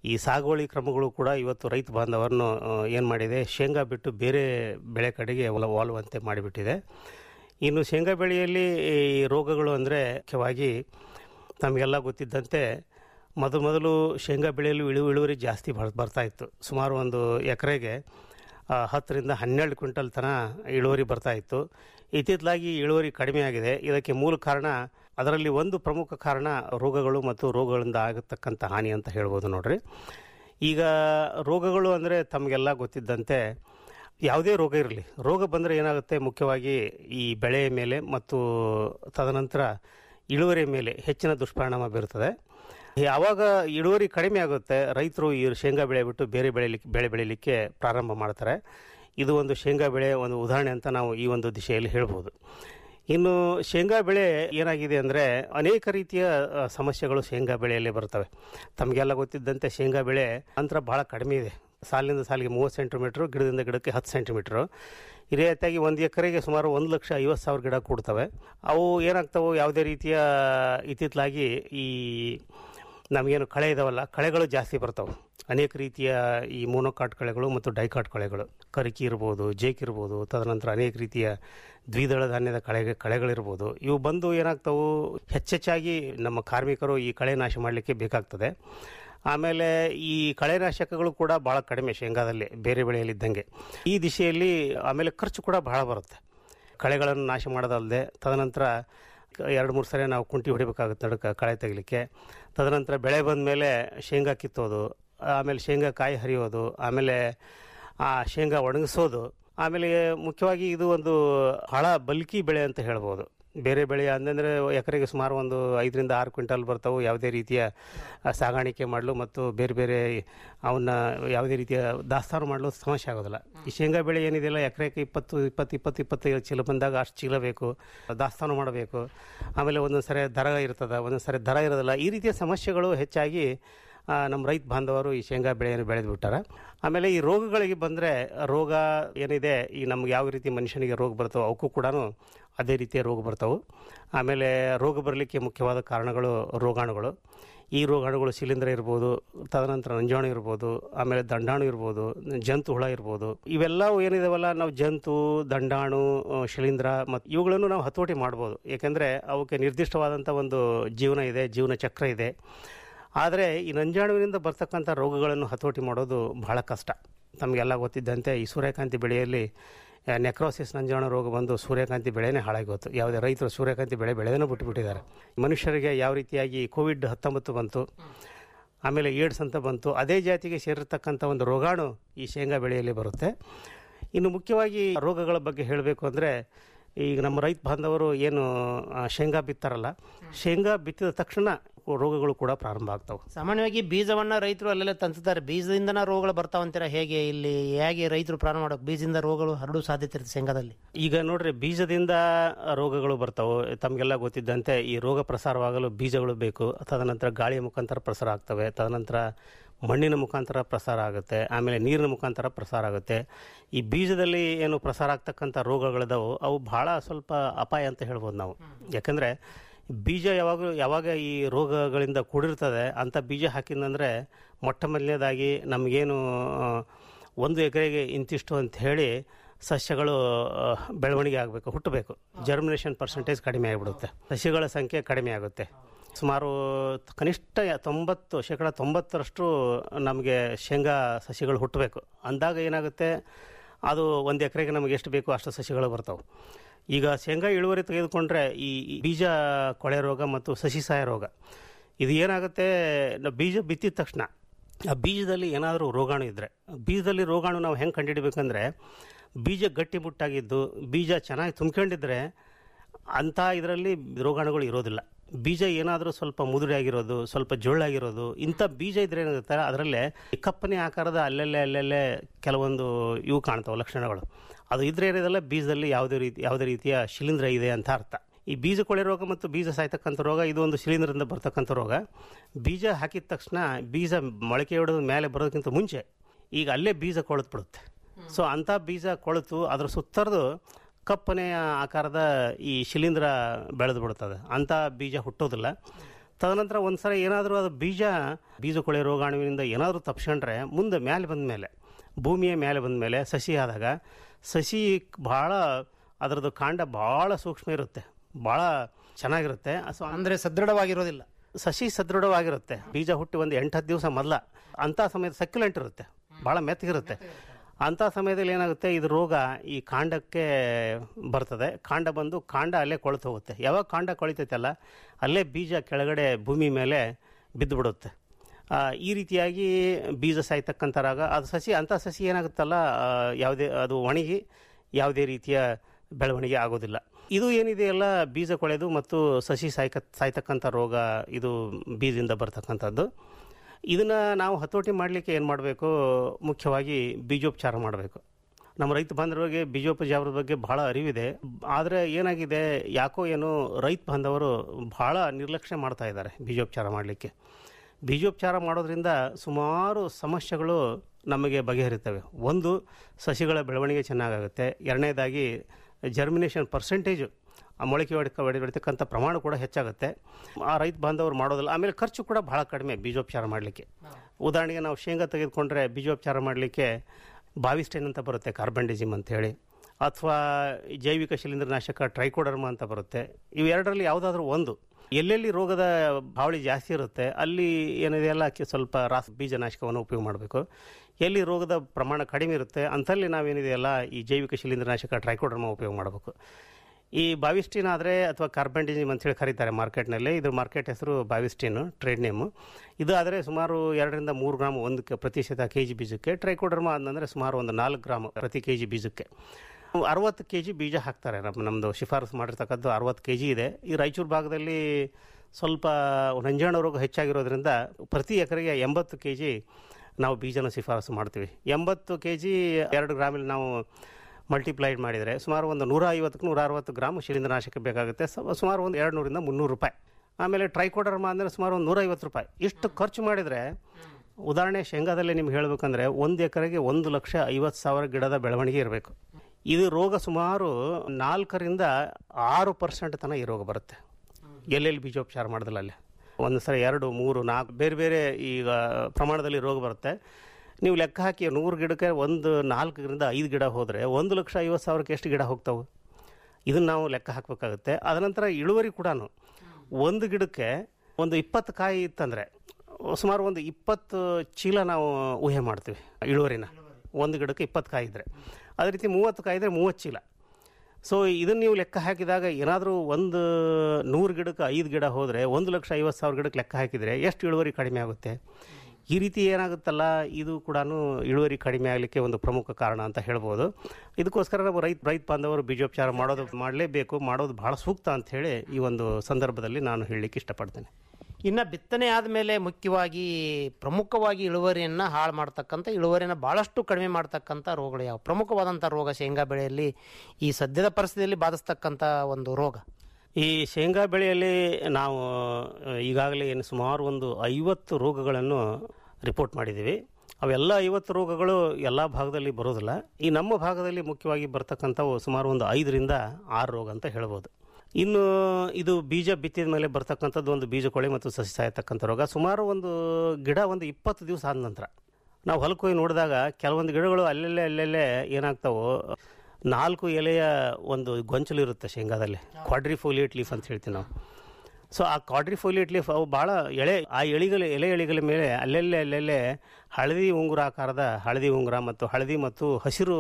ಈ ಸಾಗುವಳಿ ಕ್ರಮಗಳು ಕೂಡ ಇವತ್ತು ರೈತ ಬಾಂಧವರನ್ನು ಏನು ಮಾಡಿದೆ ಶೇಂಗಾ ಬಿಟ್ಟು ಬೇರೆ ಬೆಳೆ ಕಡೆಗೆ ಒಲ ವಾಲುವಂತೆ ಮಾಡಿಬಿಟ್ಟಿದೆ ಇನ್ನು ಶೇಂಗಾ ಬೆಳೆಯಲ್ಲಿ ಈ ರೋಗಗಳು ಅಂದರೆ ಮುಖ್ಯವಾಗಿ ನಮಗೆಲ್ಲ ಗೊತ್ತಿದ್ದಂತೆ ಮೊದಲು ಮೊದಲು ಶೇಂಗಾ ಬೆಳೆಯಲು ಇಳು ಇಳುವರಿ ಜಾಸ್ತಿ ಬರ್ ಬರ್ತಾ ಇತ್ತು ಸುಮಾರು ಒಂದು ಎಕರೆಗೆ ಆ, ಹತ್ತರಿಂದ ಹನ್ನೆರಡು ಕ್ವಿಂಟಲ್ ತನ ಇಳುವರಿ ಬರ್ತಾ ಇತ್ತು ಇತ್ತಿತ್ತಲಾಗಿ ಇಳುವರಿ ಕಡಿಮೆ ಆಗಿದೆ ಇದಕ್ಕೆ ಮೂಲ ಕಾರಣ ಅದರಲ್ಲಿ ಒಂದು ಪ್ರಮುಖ ಕಾರಣ ರೋಗಗಳು ಮತ್ತು ರೋಗಗಳಿಂದ ಆಗತಕ್ಕಂಥ ಹಾನಿ ಅಂತ ಹೇಳ್ಬೋದು ನೋಡ್ರಿ ಈಗ ರೋಗಗಳು ಅಂದರೆ ತಮಗೆಲ್ಲ ಗೊತ್ತಿದ್ದಂತೆ ಯಾವುದೇ ರೋಗ ಇರಲಿ ರೋಗ ಬಂದರೆ ಏನಾಗುತ್ತೆ ಮುಖ್ಯವಾಗಿ ಈ ಬೆಳೆಯ ಮೇಲೆ ಮತ್ತು ತದನಂತರ ಇಳುವರಿಯ ಮೇಲೆ ಹೆಚ್ಚಿನ ದುಷ್ಪರಿಣಾಮ ಬೀರುತ್ತದೆ ಯಾವಾಗ ಇಳುವರಿ ಕಡಿಮೆ ಆಗುತ್ತೆ ರೈತರು ಈ ಶೇಂಗಾ ಬೆಳೆ ಬಿಟ್ಟು ಬೇರೆ ಬೆಳೆಯಲಿಕ್ಕೆ ಬೆಳೆ ಬೆಳೀಲಿಕ್ಕೆ ಪ್ರಾರಂಭ ಮಾಡ್ತಾರೆ ಇದು ಒಂದು ಶೇಂಗಾ ಬೆಳೆ ಒಂದು ಉದಾಹರಣೆ ಅಂತ ನಾವು ಈ ಒಂದು ದಿಶೆಯಲ್ಲಿ ಹೇಳ್ಬೋದು ಇನ್ನು ಶೇಂಗಾ ಬೆಳೆ ಏನಾಗಿದೆ ಅಂದರೆ ಅನೇಕ ರೀತಿಯ ಆ, ಸಮಸ್ಯೆಗಳು ಶೇಂಗಾ ಬೆಳೆಯಲ್ಲಿ ಬರ್ತವೆ ತಮಗೆಲ್ಲ ಗೊತ್ತಿದ್ದಂತೆ ಶೇಂಗಾ ಬೆಳೆ ಅಂತರ ಭಾಳ ಕಡಿಮೆ ಇದೆ ಸಾಲಿನಿಂದ ಸಾಲಿಗೆ ಮೂವತ್ತು ಸೆಂಟಿಮೀಟ್ರು ಗಿಡದಿಂದ ಗಿಡಕ್ಕೆ ಹತ್ತು ಸೆಂಟಿಮೀಟ್ರು ಈ ರೀತಿಯಾಗಿ ಒಂದು ಎಕರೆಗೆ ಸುಮಾರು ಒಂದು ಲಕ್ಷ ಐವತ್ತು ಸಾವಿರ ಗಿಡ ಕೂಡ್ತವೆ ಅವು ಏನಾಗ್ತವೆ ಯಾವುದೇ ರೀತಿಯ ಇತ್ತಿತ್ತಲಾಗಿ ಈ ನಮಗೇನು ಕಳೆ ಇದಾವಲ್ಲ ಕಳೆಗಳು ಜಾಸ್ತಿ ಬರ್ತವೆ ಅನೇಕ ರೀತಿಯ ಈ ಮೋನೋಕಾಟ್ ಕಳೆಗಳು ಮತ್ತು ಡೈಕಾಟ್ ಕಳೆಗಳು ಕರಿಕಿ ಇರ್ಬೋದು ಜೇಕ್ ಇರ್ಬೋದು ತದನಂತರ ಅನೇಕ ರೀತಿಯ ದ್ವಿದಳ ಧಾನ್ಯದ ಕಳೆ ಕಳೆಗಳಿರ್ಬೋದು ಇವು ಬಂದು ಏನಾಗ್ತವು ಹೆಚ್ಚೆಚ್ಚಾಗಿ ನಮ್ಮ ಕಾರ್ಮಿಕರು ಈ ಕಳೆ ನಾಶ ಮಾಡಲಿಕ್ಕೆ ಬೇಕಾಗ್ತದೆ ಆಮೇಲೆ ಈ ಕಳೆನಾಶಕಗಳು ಕೂಡ ಭಾಳ ಕಡಿಮೆ ಶೇಂಗಾದಲ್ಲಿ ಬೇರೆ ಬೆಳೆಯಲ್ಲಿದ್ದಂಗೆ ಈ ದಿಶೆಯಲ್ಲಿ ಆಮೇಲೆ ಖರ್ಚು ಕೂಡ ಬಹಳ ಬರುತ್ತೆ ಕಳೆಗಳನ್ನು ನಾಶ ಮಾಡೋದಲ್ಲದೆ ತದನಂತರ ಕ- ಎರಡು ಮೂರು ಸರಿ ನಾವು ಕುಂಟಿ ಹೊಡಿಬೇಕಾಗುತ್ತೆ ನಡುಕ ಕಳೆ ತೆಗಿಲಿಕ್ಕೆ ತದನಂತರ ಬೆಳೆ ಬಂದ ಮೇಲೆ ಶೇಂಗಾ ಕಿತ್ತೋದು ಆಮೇಲೆ ಶೇಂಗಾ ಕಾಯಿ ಹರಿಯೋದು ಆಮೇಲೆ ಆ ಶೇಂಗಾ ಒಣಗಿಸೋದು ಆಮೇಲೆ ಮುಖ್ಯವಾಗಿ ಇದು ಒಂದು ಹಳ ಬಲ್ಕಿ ಬೆಳೆ ಅಂತ ಹೇಳ್ಬೋದು ಬೇರೆ ಬೆಳೆ ಅಂದರೆ ಎಕರೆಗೆ ಸುಮಾರು ಒಂದು ಐದರಿಂದ ಆರು ಕ್ವಿಂಟಲ್ ಬರ್ತಾವೆ ಯಾವುದೇ ರೀತಿಯ ಆ, ಸಾಗಾಣಿಕೆ ಮಾಡಲು ಮತ್ತು ಬೇರೆ ಬೇರೆ ಅವನ್ನ ಯಾವುದೇ ರೀತಿಯ ದಾಸ್ತಾನು ಮಾಡಲು ಸಮಸ್ಯೆ ಆಗೋದಿಲ್ಲ ಈ ಶೇಂಗಾ ಬೆಳೆ ಏನಿದೆಯಲ್ಲ ಎಕರೆಗೆ ಇಪ್ಪತ್ತು ಇಪ್ಪತ್ತು ಇಪ್ಪತ್ತು ಇಪ್ಪತ್ತೈದು ಚೀಲ ಬಂದಾಗ ಅಷ್ಟು ಚೀಲ ಬೇಕು ದಾಸ್ತಾನು ಮಾಡಬೇಕು ಆಮೇಲೆ ಒಂದೊಂದು ಸರಿ ದರ ಇರ್ತದೆ ಒಂದೊಂದು ಸರಿ ದರ ಇರೋದಿಲ್ಲ ಈ ರೀತಿಯ ಸಮಸ್ಯೆಗಳು ಹೆಚ್ಚಾಗಿ ಆ, ನಮ್ಮ ರೈತ ಬಾಂಧವರು ಈ ಶೇಂಗಾ ಬೆಳೆಯನ್ನು ಬೆಳೆದು ಬಿಟ್ಟಾರ ಆಮೇಲೆ ಈ ರೋಗಗಳಿಗೆ ಬಂದರೆ ರೋಗ ಏನಿದೆ ಈ ನಮ್ಗೆ ಯಾವ ರೀತಿ ಮನುಷ್ಯನಿಗೆ ರೋಗ ಬರ್ತಾವೆ ಅವಕ್ಕೂ ಕೂಡ ಅದೇ ರೀತಿಯ ರೋಗ ಬರ್ತಾವೆ ಆಮೇಲೆ ರೋಗ ಬರಲಿಕ್ಕೆ ಮುಖ್ಯವಾದ ಕಾರಣಗಳು ರೋಗಾಣುಗಳು ಈ ರೋಗಾಣುಗಳು ಶಿಲೀಂಧ್ರ ಇರ್ಬೋದು ತದನಂತರ ನಂಜಾಣು ಇರ್ಬೋದು ಆಮೇಲೆ ದಂಡಾಣು ಇರ್ಬೋದು ಜಂತು ಹುಳ ಇರ್ಬೋದು ಇವೆಲ್ಲವೂ ಏನಿದಾವಲ್ಲ ನಾವು ಜಂತು ದಂಡಾಣು ಆ, ಶಿಲೀಂಧ್ರ ಮತ್ತು ಇವುಗಳನ್ನು ನಾವು ಹತೋಟಿ ಮಾಡ್ಬೋದು ಏಕೆಂದರೆ ಅವಕ್ಕೆ ನಿರ್ದಿಷ್ಟವಾದಂಥ ಒಂದು ಜೀವನ ಇದೆ ಜೀವನ ಚಕ್ರ ಇದೆ ಆದರೆ ಈ ನಂಜಾಣುವಿನಿಂದ ಬರ್ತಕ್ಕಂಥ ರೋಗಗಳನ್ನು ಹತೋಟಿ ಮಾಡೋದು ಬಹಳ ಕಷ್ಟ ತಮಗೆಲ್ಲ ಗೊತ್ತಿದ್ದಂತೆ ಈ ಸೂರ್ಯಕಾಂತಿ ಬೆಳೆಯಲ್ಲಿ ಆ, ನೆಕ್ರೋಸಿಸ್ ನಂಜಾಣು ರೋಗ ಬಂದು ಸೂರ್ಯಕಾಂತಿ ಬೆಳೆನೇ ಹಾಳಾಗಿ ಹೋಯ್ತು ಯಾವುದೇ ರೈತರು ಸೂರ್ಯಕಾಂತಿ ಬೆಳೆ ಬೆಳೆದೇ ಬಿಟ್ಟುಬಿಟ್ಟಿದ್ದಾರೆ ಮನುಷ್ಯರಿಗೆ ಯಾವ ರೀತಿಯಾಗಿ ಕೋವಿಡ್ ಹತ್ತೊಂಬತ್ತು ಬಂತು ಆಮೇಲೆ ಏಡ್ಸ್ ಅಂತ ಬಂತು ಅದೇ ಜಾತಿಗೆ ಸೇರಿರ್ತಕ್ಕಂಥ ಒಂದು ರೋಗಾಣು ಈ ಶೇಂಗಾ ಬೆಳೆಯಲ್ಲಿ ಬರುತ್ತೆ ಇನ್ನು ಮುಖ್ಯವಾಗಿ ರೋಗಗಳ ಬಗ್ಗೆ ಹೇಳಬೇಕು ಅಂದರೆ ಈಗ ನಮ್ಮ ರೈತ ಬಾಂಧವರು ಏನು ಆ, ಶೇಂಗಾ ಬಿತ್ತಾರಲ್ಲ ಶೇಂಗಾ ಬಿತ್ತಿದ ತಕ್ಷಣ ರೋಗಗಳು ಕೂಡ ಪ್ರಾರಂಭ ಆಗ್ತವೆ ಸಾಮಾನ್ಯವಾಗಿ ಬೀಜವನ್ನ ರೈತರು ಅಲ್ಲೆಲ್ಲ ತಂತಾರೆ ಬೀಜದಿಂದನ ರೋಗಗಳು ಬರ್ತಾವಂತೀರ ಹೇಗೆ ಇಲ್ಲಿ ಹೇಗೆ ರೈತರು ಪ್ರಾರಂಭ ಮಾಡೋಕೆ ಬೀಜದಿಂದ ರೋಗಗಳು ಹರಡುವ ಸಾಧ್ಯತೆ ಇರುತ್ತೆ ಶೇಂಗಾದಲ್ಲಿ ಈಗ ನೋಡ್ರಿ ಬೀಜದಿಂದ ರೋಗಗಳು ಬರ್ತಾವೆ ತಮಗೆಲ್ಲ ಗೊತ್ತಿದ್ದಂತೆ ಈ ರೋಗ ಪ್ರಸಾರವಾಗಲು ಬೀಜಗಳು ಬೇಕು ತದನಂತರ ಗಾಳಿಯ ಮುಖಾಂತರ ಪ್ರಸಾರ ಆಗ್ತವೆ ತದನಂತರ ಮಣ್ಣಿನ ಮುಖಾಂತರ ಪ್ರಸಾರ ಆಗುತ್ತೆ ಆಮೇಲೆ ನೀರಿನ ಮುಖಾಂತರ ಪ್ರಸಾರ ಆಗುತ್ತೆ ಈ ಬೀಜದಲ್ಲಿ ಏನು ಪ್ರಸಾರ ಆಗ್ತಕ್ಕಂಥ ರೋಗಗಳಿದಾವು ಅವು ಬಹಳ ಸ್ವಲ್ಪ ಅಪಾಯ ಅಂತ ಹೇಳ್ಬೋದು ನಾವು ಯಾಕಂದರೆ ಬೀಜ ಯಾವಾಗ ಯಾವಾಗ ಈ ರೋಗಗಳಿಂದ ಕೂಡಿರ್ತದೆ ಅಂಥ ಬೀಜ ಹಾಕಿದಂದರೆ ಮೊಟ್ಟ ಮೊದಲನೇದಾಗಿ ನಮಗೇನು ಆ, ಒಂದು ಎಕರೆಗೆ ಇಂತಿಷ್ಟು ಅಂತ ಹೇಳಿ ಸಸ್ಯಗಳು ಆ, ಬೆಳವಣಿಗೆ ಆಗಬೇಕು ಹುಟ್ಟಬೇಕು ಜರ್ಮಿನೇಷನ್ ಪರ್ಸೆಂಟೇಜ್ ಕಡಿಮೆ ಆಗಿಬಿಡುತ್ತೆ ಸಸ್ಯಗಳ ಸಂಖ್ಯೆ ಕಡಿಮೆ ಆಗುತ್ತೆ ಸುಮಾರು ಕನಿಷ್ಠ ತೊಂಬತ್ತು ಶೇಕಡ ತೊಂಬತ್ತರಷ್ಟು ನಮಗೆ ಶೇಂಗಾ ಸಸ್ಯಗಳು ಹುಟ್ಟಬೇಕು ಅಂದಾಗ ಏನಾಗುತ್ತೆ ಅದು ಒಂದು ಎಕರೆಗೆ ನಮಗೆ ಎಷ್ಟು ಬೇಕೋ ಅಷ್ಟು ಸಸ್ಯಗಳು ಬರ್ತಾವೆ ಈಗ ಶೇಂಗಾ ಇಳುವರಿ ತೆಗೆದುಕೊಂಡ್ರೆ ಈ ಈ ಬೀಜ ಕೊಳೆ ರೋಗ ಮತ್ತು ಸಸಿಸಾಯ ರೋಗ ಇದು ಏನಾಗುತ್ತೆ ನಾವು ಬೀಜ ಬಿತ್ತಿದ ತಕ್ಷಣ ಆ ಬೀಜದಲ್ಲಿ ಏನಾದರೂ ರೋಗಾಣು ಇದ್ದರೆ ಬೀಜದಲ್ಲಿ ರೋಗಾಣು ನಾವು ಹೆಂಗೆ ಕಂಡುಹಿಡಬೇಕಂದ್ರೆ ಬೀಜ ಗಟ್ಟಿಮುಟ್ಟಾಗಿದ್ದು ಬೀಜ ಚೆನ್ನಾಗಿ ತುಂಬ್ಕೊಂಡಿದ್ರೆ ಅಂಥ ಇದರಲ್ಲಿ ರೋಗಾಣುಗಳು ಇರೋದಿಲ್ಲ ಬೀಜ ಏನಾದರೂ ಸ್ವಲ್ಪ ಮುದುಡಿ ಆಗಿರೋದು ಸ್ವಲ್ಪ ಜೊಳ್ಳಾಗಿರೋದು ಇಂಥ ಬೀಜ ಇದ್ರೆ ಏನಾಗುತ್ತೆ ಅದರಲ್ಲೇ ಈ ಕಪ್ಪನೆ ಆಕಾರದ ಅಲ್ಲಲ್ಲೇ ಅಲ್ಲಲ್ಲೇ ಕೆಲವೊಂದು ಇವು ಕಾಣ್ತಾವೆ ಲಕ್ಷಣಗಳು ಅದು ಇದ್ರೆ ಏನಿದೆಲ್ಲ ಬೀಜದಲ್ಲಿ ಯಾವುದೇ ರೀತಿ ಯಾವುದೇ ರೀತಿಯ ಶಿಲೀಂಧ್ರ ಇದೆ ಅಂತ ಅರ್ಥ ಈ ಬೀಜ ಕೊಳೆ ರೋಗ ಮತ್ತು ಬೀಜ ಸಾಯ್ತಕ್ಕಂಥ ರೋಗ ಇದು ಒಂದು ಶಿಲೀಂಧ್ರದಿಂದ ಬರ್ತಕ್ಕಂಥ ರೋಗ ಬೀಜ ಹಾಕಿದ ತಕ್ಷಣ ಬೀಜ ಮೊಳಕೆ ಹೊಡೆದ ಮೇಲೆ ಬರೋದಕ್ಕಿಂತ ಮುಂಚೆ ಈಗ ಅಲ್ಲೇ ಬೀಜ ಕೊಳೆತು ಬಿಡುತ್ತೆ ಸೊ ಅಂಥ ಬೀಜ ಕೊಳೆತು ಅದರ ಸುತ್ತರದು ಕಪ್ಪನೆಯ ಆಕಾರದ ಈ ಶಿಲೀಂಧ್ರ ಬೆಳೆದು ಬಿಡ್ತದೆ ಅಂಥ ಬೀಜ ಹುಟ್ಟೋದಿಲ್ಲ ತದನಂತರ ಒಂದು ಸಲ ಏನಾದರೂ ಅದು ಬೀಜ ಬೀಜ ಕೊಳೆ ರೋಗಾಣುವಿನಿಂದ ಏನಾದರೂ ತಪ್ಸ್ಕೊಂಡ್ರೆ ಮುಂದೆ ಮೇಲೆ ಬಂದ ಮೇಲೆ ಭೂಮಿಯ ಮೇಲೆ ಬಂದ ಮೇಲೆ ಸಸಿ ಆದಾಗ ಸಸಿ ಭಾಳ ಅದರದ್ದು ಕಾಂಡ ಭಾಳ ಸೂಕ್ಷ್ಮ ಇರುತ್ತೆ ಭಾಳ ಚೆನ್ನಾಗಿರುತ್ತೆ ಸೊ ಅಂದರೆ ಸದೃಢವಾಗಿರೋದಿಲ್ಲ ಸಸಿ ಸದೃಢವಾಗಿರುತ್ತೆ ಬೀಜ ಹುಟ್ಟಿ ಒಂದು ಎಂಟು ಹತ್ತು ದಿವಸ ಮೊದಲ ಅಂಥ ಸಮಯದ ಸಕ್ಯುಲೆಂಟ್ ಇರುತ್ತೆ ಭಾಳ ಮೆತ್ತಗಿರುತ್ತೆ ಅಂಥ ಸಮಯದಲ್ಲಿ ಏನಾಗುತ್ತೆ ಇದು ರೋಗ ಈ ಕಾಂಡಕ್ಕೆ ಬರ್ತದೆ ಕಾಂಡ ಬಂದು ಕಾಂಡ ಅಲ್ಲೇ ಕೊಳ್ತು ಹೋಗುತ್ತೆ ಯಾವಾಗ ಕಾಂಡ ಕೊಳಿತೈತಲ್ಲ ಅಲ್ಲೇ ಬೀಜ ಕೆಳಗಡೆ ಭೂಮಿ ಮೇಲೆ ಬಿದ್ದು ಬಿಡುತ್ತೆ ಆ, ಈ ರೀತಿಯಾಗಿ ಬೀಜ ಸಾಯ್ತಕ್ಕಂಥ ರಾಗ ಅದು ಸಸಿ ಅಂಥ ಸಸಿ ಏನಾಗುತ್ತಲ್ಲ ಆ, ಯಾವುದೇ ಅದು ಒಣಗಿ ಯಾವುದೇ ರೀತಿಯ ಬೆಳವಣಿಗೆ ಆಗೋದಿಲ್ಲ ಇದು ಏನಿದೆಯಲ್ಲ ಬೀಜ ಕೊಳೆದು ಮತ್ತು ಸಸಿ ಸಾಯ್ಕ ಸಾಯ್ತಕ್ಕಂಥ ರೋಗ ಇದು ಬೀಜದಿಂದ ಬರ್ತಕ್ಕಂಥದ್ದು ಇದನ್ನು ನಾವು ಹತೋಟಿ ಮಾಡಲಿಕ್ಕೆ ಏನು ಮಾಡಬೇಕು ಮುಖ್ಯವಾಗಿ ಬೀಜೋಪಚಾರ ಮಾಡಬೇಕು ನಮ್ಮ ರೈತ ಬಾಂಧವರಿಗೆ ಬೀಜೋಪಚಾರದ ಬಗ್ಗೆ ಭಾಳ ಅರಿವಿದೆ ಆದರೆ ಏನಾಗಿದೆ ಯಾಕೋ ಏನೋ ರೈತ ಬಾಂಧವರು ಭಾಳ ನಿರ್ಲಕ್ಷ್ಯ ಮಾಡ್ತಾ ಇದ್ದಾರೆ ಬೀಜೋಪಚಾರ ಮಾಡಲಿಕ್ಕೆ ಬೀಜೋಪಚಾರ ಮಾಡೋದ್ರಿಂದ ಸುಮಾರು ಸಮಸ್ಯೆಗಳು ನಮಗೆ ಬಗೆಹರಿತವೆ ಒಂದು ಸಸಿಗಳ ಬೆಳವಣಿಗೆ ಚೆನ್ನಾಗಾಗುತ್ತೆ ಎರಡನೇದಾಗಿ ಜರ್ಮಿನೇಷನ್ ಪರ್ಸೆಂಟೇಜು ಆ ಮೊಳಕೆ ಹೊಡ್ಕ ಹೊಡೆ ಹೊಡಿತಕ್ಕಂಥ ಪ್ರಮಾಣ ಕೂಡ ಹೆಚ್ಚಾಗುತ್ತೆ ಆ ರೈತ ಬಾಂಧವರು ಮಾಡೋದಿಲ್ಲ ಆಮೇಲೆ ಖರ್ಚು ಕೂಡ ಭಾಳ ಕಡಿಮೆ ಬೀಜೋಪಚಾರ ಮಾಡಲಿಕ್ಕೆ ಉದಾಹರಣೆಗೆ ನಾವು ಶೇಂಗಾ ತೆಗೆದುಕೊಂಡ್ರೆ ಬೀಜೋಪಚಾರ ಮಾಡಲಿಕ್ಕೆ ಬಾವಿಸ್ಟೈನ್ ಅಂತ ಬರುತ್ತೆ ಕಾರ್ಬನ್ಡಿಜಿಮ್ ಅಂತ ಹೇಳಿ ಅಥವಾ ಜೈವಿಕ ಶಿಲೀಂಧ್ರನಾಶಕ ಟ್ರೈಕೋಡರ್ಮ ಅಂತ ಬರುತ್ತೆ ಇವೆರಡರಲ್ಲಿ ಯಾವುದಾದ್ರೂ ಒಂದು ಎಲ್ಲೆಲ್ಲಿ ರೋಗದ ಹಾವಳಿ ಜಾಸ್ತಿ ಇರುತ್ತೆ ಅಲ್ಲಿ ಏನಿದೆಯಲ್ಲ ಕೆ- ಸ್ವಲ್ಪ ರಾಸ ಬೀಜನಾಶಕವನ್ನು ಉಪಯೋಗ ಮಾಡಬೇಕು ಎಲ್ಲಿ ರೋಗದ ಪ್ರಮಾಣ ಕಡಿಮೆ ಇರುತ್ತೆ ಅಂಥಲ್ಲಿ ನಾವೇನಿದೆಯಲ್ಲ ಈ ಜೈವಿಕ ಶಿಲೀಂಧ್ರನಾಶಕ ಟ್ರೈಕೋಡರ್ಮ ಉಪಯೋಗ ಮಾಡಬೇಕು ಈ ಬಾವಿಸ್ಟಿನ್ ಆದರೆ ಅಥವಾ ಕಾರ್ಬೆಂಡಿಜಿಮ್ ಅಂತೇಳಿ ಕರೀತಾರೆ ಮಾರ್ಕೆಟ್ನಲ್ಲಿ ಇದ್ರ ಮಾರ್ಕೆಟ್ ಹೆಸರು ಬಾವಿಸ್ಟಿನ್ ಟ್ರೇಡ್ ನೇಮು ಇದು ಆದರೆ ಸುಮಾರು ಎರಡರಿಂದ ಮೂರು ಗ್ರಾಮ್ ಒಂದು ಕ- ಪ್ರತಿಶತ ಕೆ ಜಿ ಬೀಜಕ್ಕೆ ಟ್ರೈಕೋಡರ್ಮ ಅಂದರೆ ಸುಮಾರು ಒಂದು ನಾಲ್ಕು ಗ್ರಾಮ್ ಪ್ರತಿ ಕೆ ಜಿ ಬೀಜಕ್ಕೆ ಅರವತ್ತು ಕೆ ಜಿ ಬೀಜ ಹಾಕ್ತಾರೆ ನಮ್ಮ ನಮ್ಮದು ಶಿಫಾರಸು ಮಾಡಿರ್ತಕ್ಕಂಥ ಅರವತ್ತು ಕೆ ಜಿ ಇದೆ ಈ ರಾಯಚೂರು ಭಾಗದಲ್ಲಿ ಸ್ವಲ್ಪ ನಂಜಾಣ ರೋಗ ಹೆಚ್ಚಾಗಿರೋದ್ರಿಂದ ಪ್ರತಿ ಎಕರೆಗೆ ಎಂಬತ್ತು ಕೆ ಜಿ ನಾವು ಬೀಜನ ಶಿಫಾರಸು ಮಾಡ್ತೀವಿ ಎಂಬತ್ತು ಕೆ ಜಿ ಎರಡು ಗ್ರಾಮಲ್ಲಿ ನಾವು ಮಲ್ಟಿಪ್ಲೈಡ್ ಮಾಡಿದರೆ ಸುಮಾರು ಒಂದು ನೂರ ಐವತ್ತಕ್ಕೆ ನೂರ ಅರವತ್ತು ಗ್ರಾಮ್ ಶಿಲೀಂಧ್ರನಾಶಕ ಬೇಕಾಗುತ್ತೆ ಸ- ಸುಮಾರು ಒಂದು ಎರಡು ನೂರಿಂದ ಮುನ್ನೂರು ರೂಪಾಯಿ ಆಮೇಲೆ ಟ್ರೈಕೋಡರ್ಮ ಅಂದರೆ ಸುಮಾರು ಒಂದು ನೂರೈವತ್ತು ರೂಪಾಯಿ ಇಷ್ಟು ಖರ್ಚು ಮಾಡಿದರೆ ಉದಾಹರಣೆ ಶೇಂಗಾದಲ್ಲಿ ನಿಮ್ಗೆ ಹೇಳಬೇಕಂದ್ರೆ ಒಂದು ಎಕರೆಗೆ ಒಂದು ಲಕ್ಷ ಐವತ್ತು ಸಾವಿರ ಗಿಡದ ಬೆಳವಣಿಗೆ ಇರಬೇಕು ಇದು ರೋಗ ಸುಮಾರು ನಾಲ್ಕರಿಂದ ಆರು ಪರ್ಸೆಂಟ್ ತನಕ ಈ ರೋಗ ಬರುತ್ತೆ ಎಲ್ಲೆಲ್ಲಿ ಬೀಜೋಪಚಾರ ಮಾಡೋದಿಲ್ಲ ಅಲ್ಲಿ ಒಂದು ಸಲ ಎರಡು ಮೂರು ನಾಲ್ಕು ಬೇರೆ ಬೇರೆ ಈಗ ಪ್ರಮಾಣದಲ್ಲಿ ರೋಗ ಬರುತ್ತೆ ನೀವು ಲೆಕ್ಕ ಹಾಕಿ ನೂರು ಗಿಡಕ್ಕೆ ಒಂದು ನಾಲ್ಕರಿಂದ ಐದು ಗಿಡ ಹೋದರೆ ಒಂದು ಲಕ್ಷ ಐವತ್ತು ಸಾವಿರಕ್ಕೆ ಎಷ್ಟು ಗಿಡ ಹೋಗ್ತಾವೆ ಇದನ್ನು ನಾವು ಲೆಕ್ಕ ಹಾಕಬೇಕಾಗುತ್ತೆ ಅದನಂತರ ಇಳುವರಿ ಕೂಡ ಒಂದು ಗಿಡಕ್ಕೆ ಒಂದು ಇಪ್ಪತ್ತು ಕಾಯಿ ಇತ್ತಂದರೆ ಸುಮಾರು ಒಂದು ಇಪ್ಪತ್ತು ಚೀಲ ನಾವು ಊಹೆ ಮಾಡ್ತೀವಿ ಇಳುವರಿನ ಒಂದು ಗಿಡಕ್ಕೆ ಇಪ್ಪತ್ತು ಕಾಯಿ ಇದ್ದರೆ ಅದೇ ರೀತಿ ಮೂವತ್ತು ಕಾಯಿ ಇದ್ದರೆ ಮೂವತ್ತು ಚೀಲ ಸೊ ಇದನ್ನು ನೀವು ಲೆಕ್ಕ ಹಾಕಿದಾಗ ಏನಾದರೂ ಒಂದು ನೂರು ಗಿಡಕ್ಕೆ ಐದು ಗಿಡ ಹೋದರೆ ಒಂದು ಲಕ್ಷ ಐವತ್ತು ಸಾವಿರ ಗಿಡಕ್ಕೆ ಲೆಕ್ಕ ಹಾಕಿದರೆ ಎಷ್ಟು ಇಳುವರಿ ಕಡಿಮೆ ಆಗುತ್ತೆ ಈ ರೀತಿ ಏನಾಗುತ್ತಲ್ಲ ಇದು ಕೂಡ ಇಳುವರಿ ಕಡಿಮೆ ಆಗಲಿಕ್ಕೆ ಒಂದು ಪ್ರಮುಖ ಕಾರಣ ಅಂತ ಹೇಳ್ಬೋದು ಇದಕ್ಕೋಸ್ಕರ ನಾವು ರೈತ ರೈತ ಬಾಂಧವರು ಬೀಜೋಪಚಾರ ಮಾಡೋದು ಮಾಡಲೇಬೇಕು ಮಾಡೋದು ಭಾಳ ಸೂಕ್ತ ಅಂತ ಹೇಳಿ ಈ ಒಂದು ಸಂದರ್ಭದಲ್ಲಿ ನಾನು ಹೇಳಲಿಕ್ಕೆ ಇಷ್ಟಪಡ್ತೇನೆ ಇನ್ನು ಬಿತ್ತನೆ ಆದಮೇಲೆ ಮುಖ್ಯವಾಗಿ ಪ್ರಮುಖವಾಗಿ ಇಳುವರಿಯನ್ನು ಹಾಳು ಮಾಡ್ತಕ್ಕಂಥ ಇಳುವರಿಯನ್ನು ಭಾಳಷ್ಟು ಕಡಿಮೆ ಮಾಡ್ತಕ್ಕಂಥ ರೋಗಗಳು ಯಾವ ಪ್ರಮುಖವಾದಂಥ ರೋಗ ಶೇಂಗಾ ಬೆಳೆಯಲ್ಲಿ ಈ ಸದ್ಯದ ಪರಿಸ್ಥಿತಿಯಲ್ಲಿ ಬಾಧಿಸ್ತಕ್ಕಂಥ ಒಂದು ರೋಗ ಈ ಶೇಂಗಾ ಬೆಳೆಯಲ್ಲಿ ನಾವು ಈಗಾಗಲೇ ಏನು ಸುಮಾರು ಒಂದು ಐವತ್ತು ರೋಗಗಳನ್ನು ರಿಪೋರ್ಟ್ ಮಾಡಿದ್ದೀವಿ ಅವೆಲ್ಲ ಐವತ್ತು ರೋಗಗಳು ಎಲ್ಲ ಭಾಗದಲ್ಲಿ ಬರೋದಿಲ್ಲ ಈ ನಮ್ಮ ಭಾಗದಲ್ಲಿ ಮುಖ್ಯವಾಗಿ ಬರ್ತಕ್ಕಂಥವು ಸುಮಾರು ಒಂದು ಐದರಿಂದ ಆರು ರೋಗ ಅಂತ ಹೇಳ್ಬೋದು ಇನ್ನು ಇದು ಬೀಜ ಬಿತ್ತಿದ ಮೇಲೆ ಬರ್ತಕ್ಕಂಥದ್ದು ಒಂದು ಬೀಜ ಕೊಳೆ ಮತ್ತು ಸಸಿ ಸಾಯತಕ್ಕಂಥ ರೋಗ ಸುಮಾರು ಒಂದು ಗಿಡ ಒಂದು ಇಪ್ಪತ್ತು ದಿವಸ ಆದ ನಂತರ ನಾವು ಹೊಲಕ್ಕೆ ಹೋಗಿ ನೋಡಿದಾಗ ಕೆಲವೊಂದು ಗಿಡಗಳು ಅಲ್ಲೆಲ್ಲೇ ಅಲ್ಲೆಲ್ಲೇ ಏನಾಗ್ತಾವೋ ನಾಲ್ಕು ಎಲೆಯ ಒಂದು ಗೊಂಚಲು ಇರುತ್ತೆ ಶೇಂಗಾದಲ್ಲಿ ಕ್ವಾಡ್ರಿಫೋಲಿಯೇಟ್ ಲೀಫ್ ಅಂತ ಹೇಳ್ತೀವಿ ನಾವು ಸೊ ಆ ಕ್ವಾಡ್ರಿಫೋಲಿಯೇಟ್ ಲೀಫ್ ಅವು ಭಾಳ ಎಳೆ ಆ ಎಳಿಗಳ ಎಲೆ ಎಳಿಗಳ ಮೇಲೆ ಅಲ್ಲೆಲ್ಲೇ ಅಲ್ಲೆಲ್ಲೇ ಹಳದಿ ಉಂಗುರ ಆಕಾರದ ಹಳದಿ ಉಂಗುರ ಮತ್ತು ಹಳದಿ ಮತ್ತು ಹಸಿರು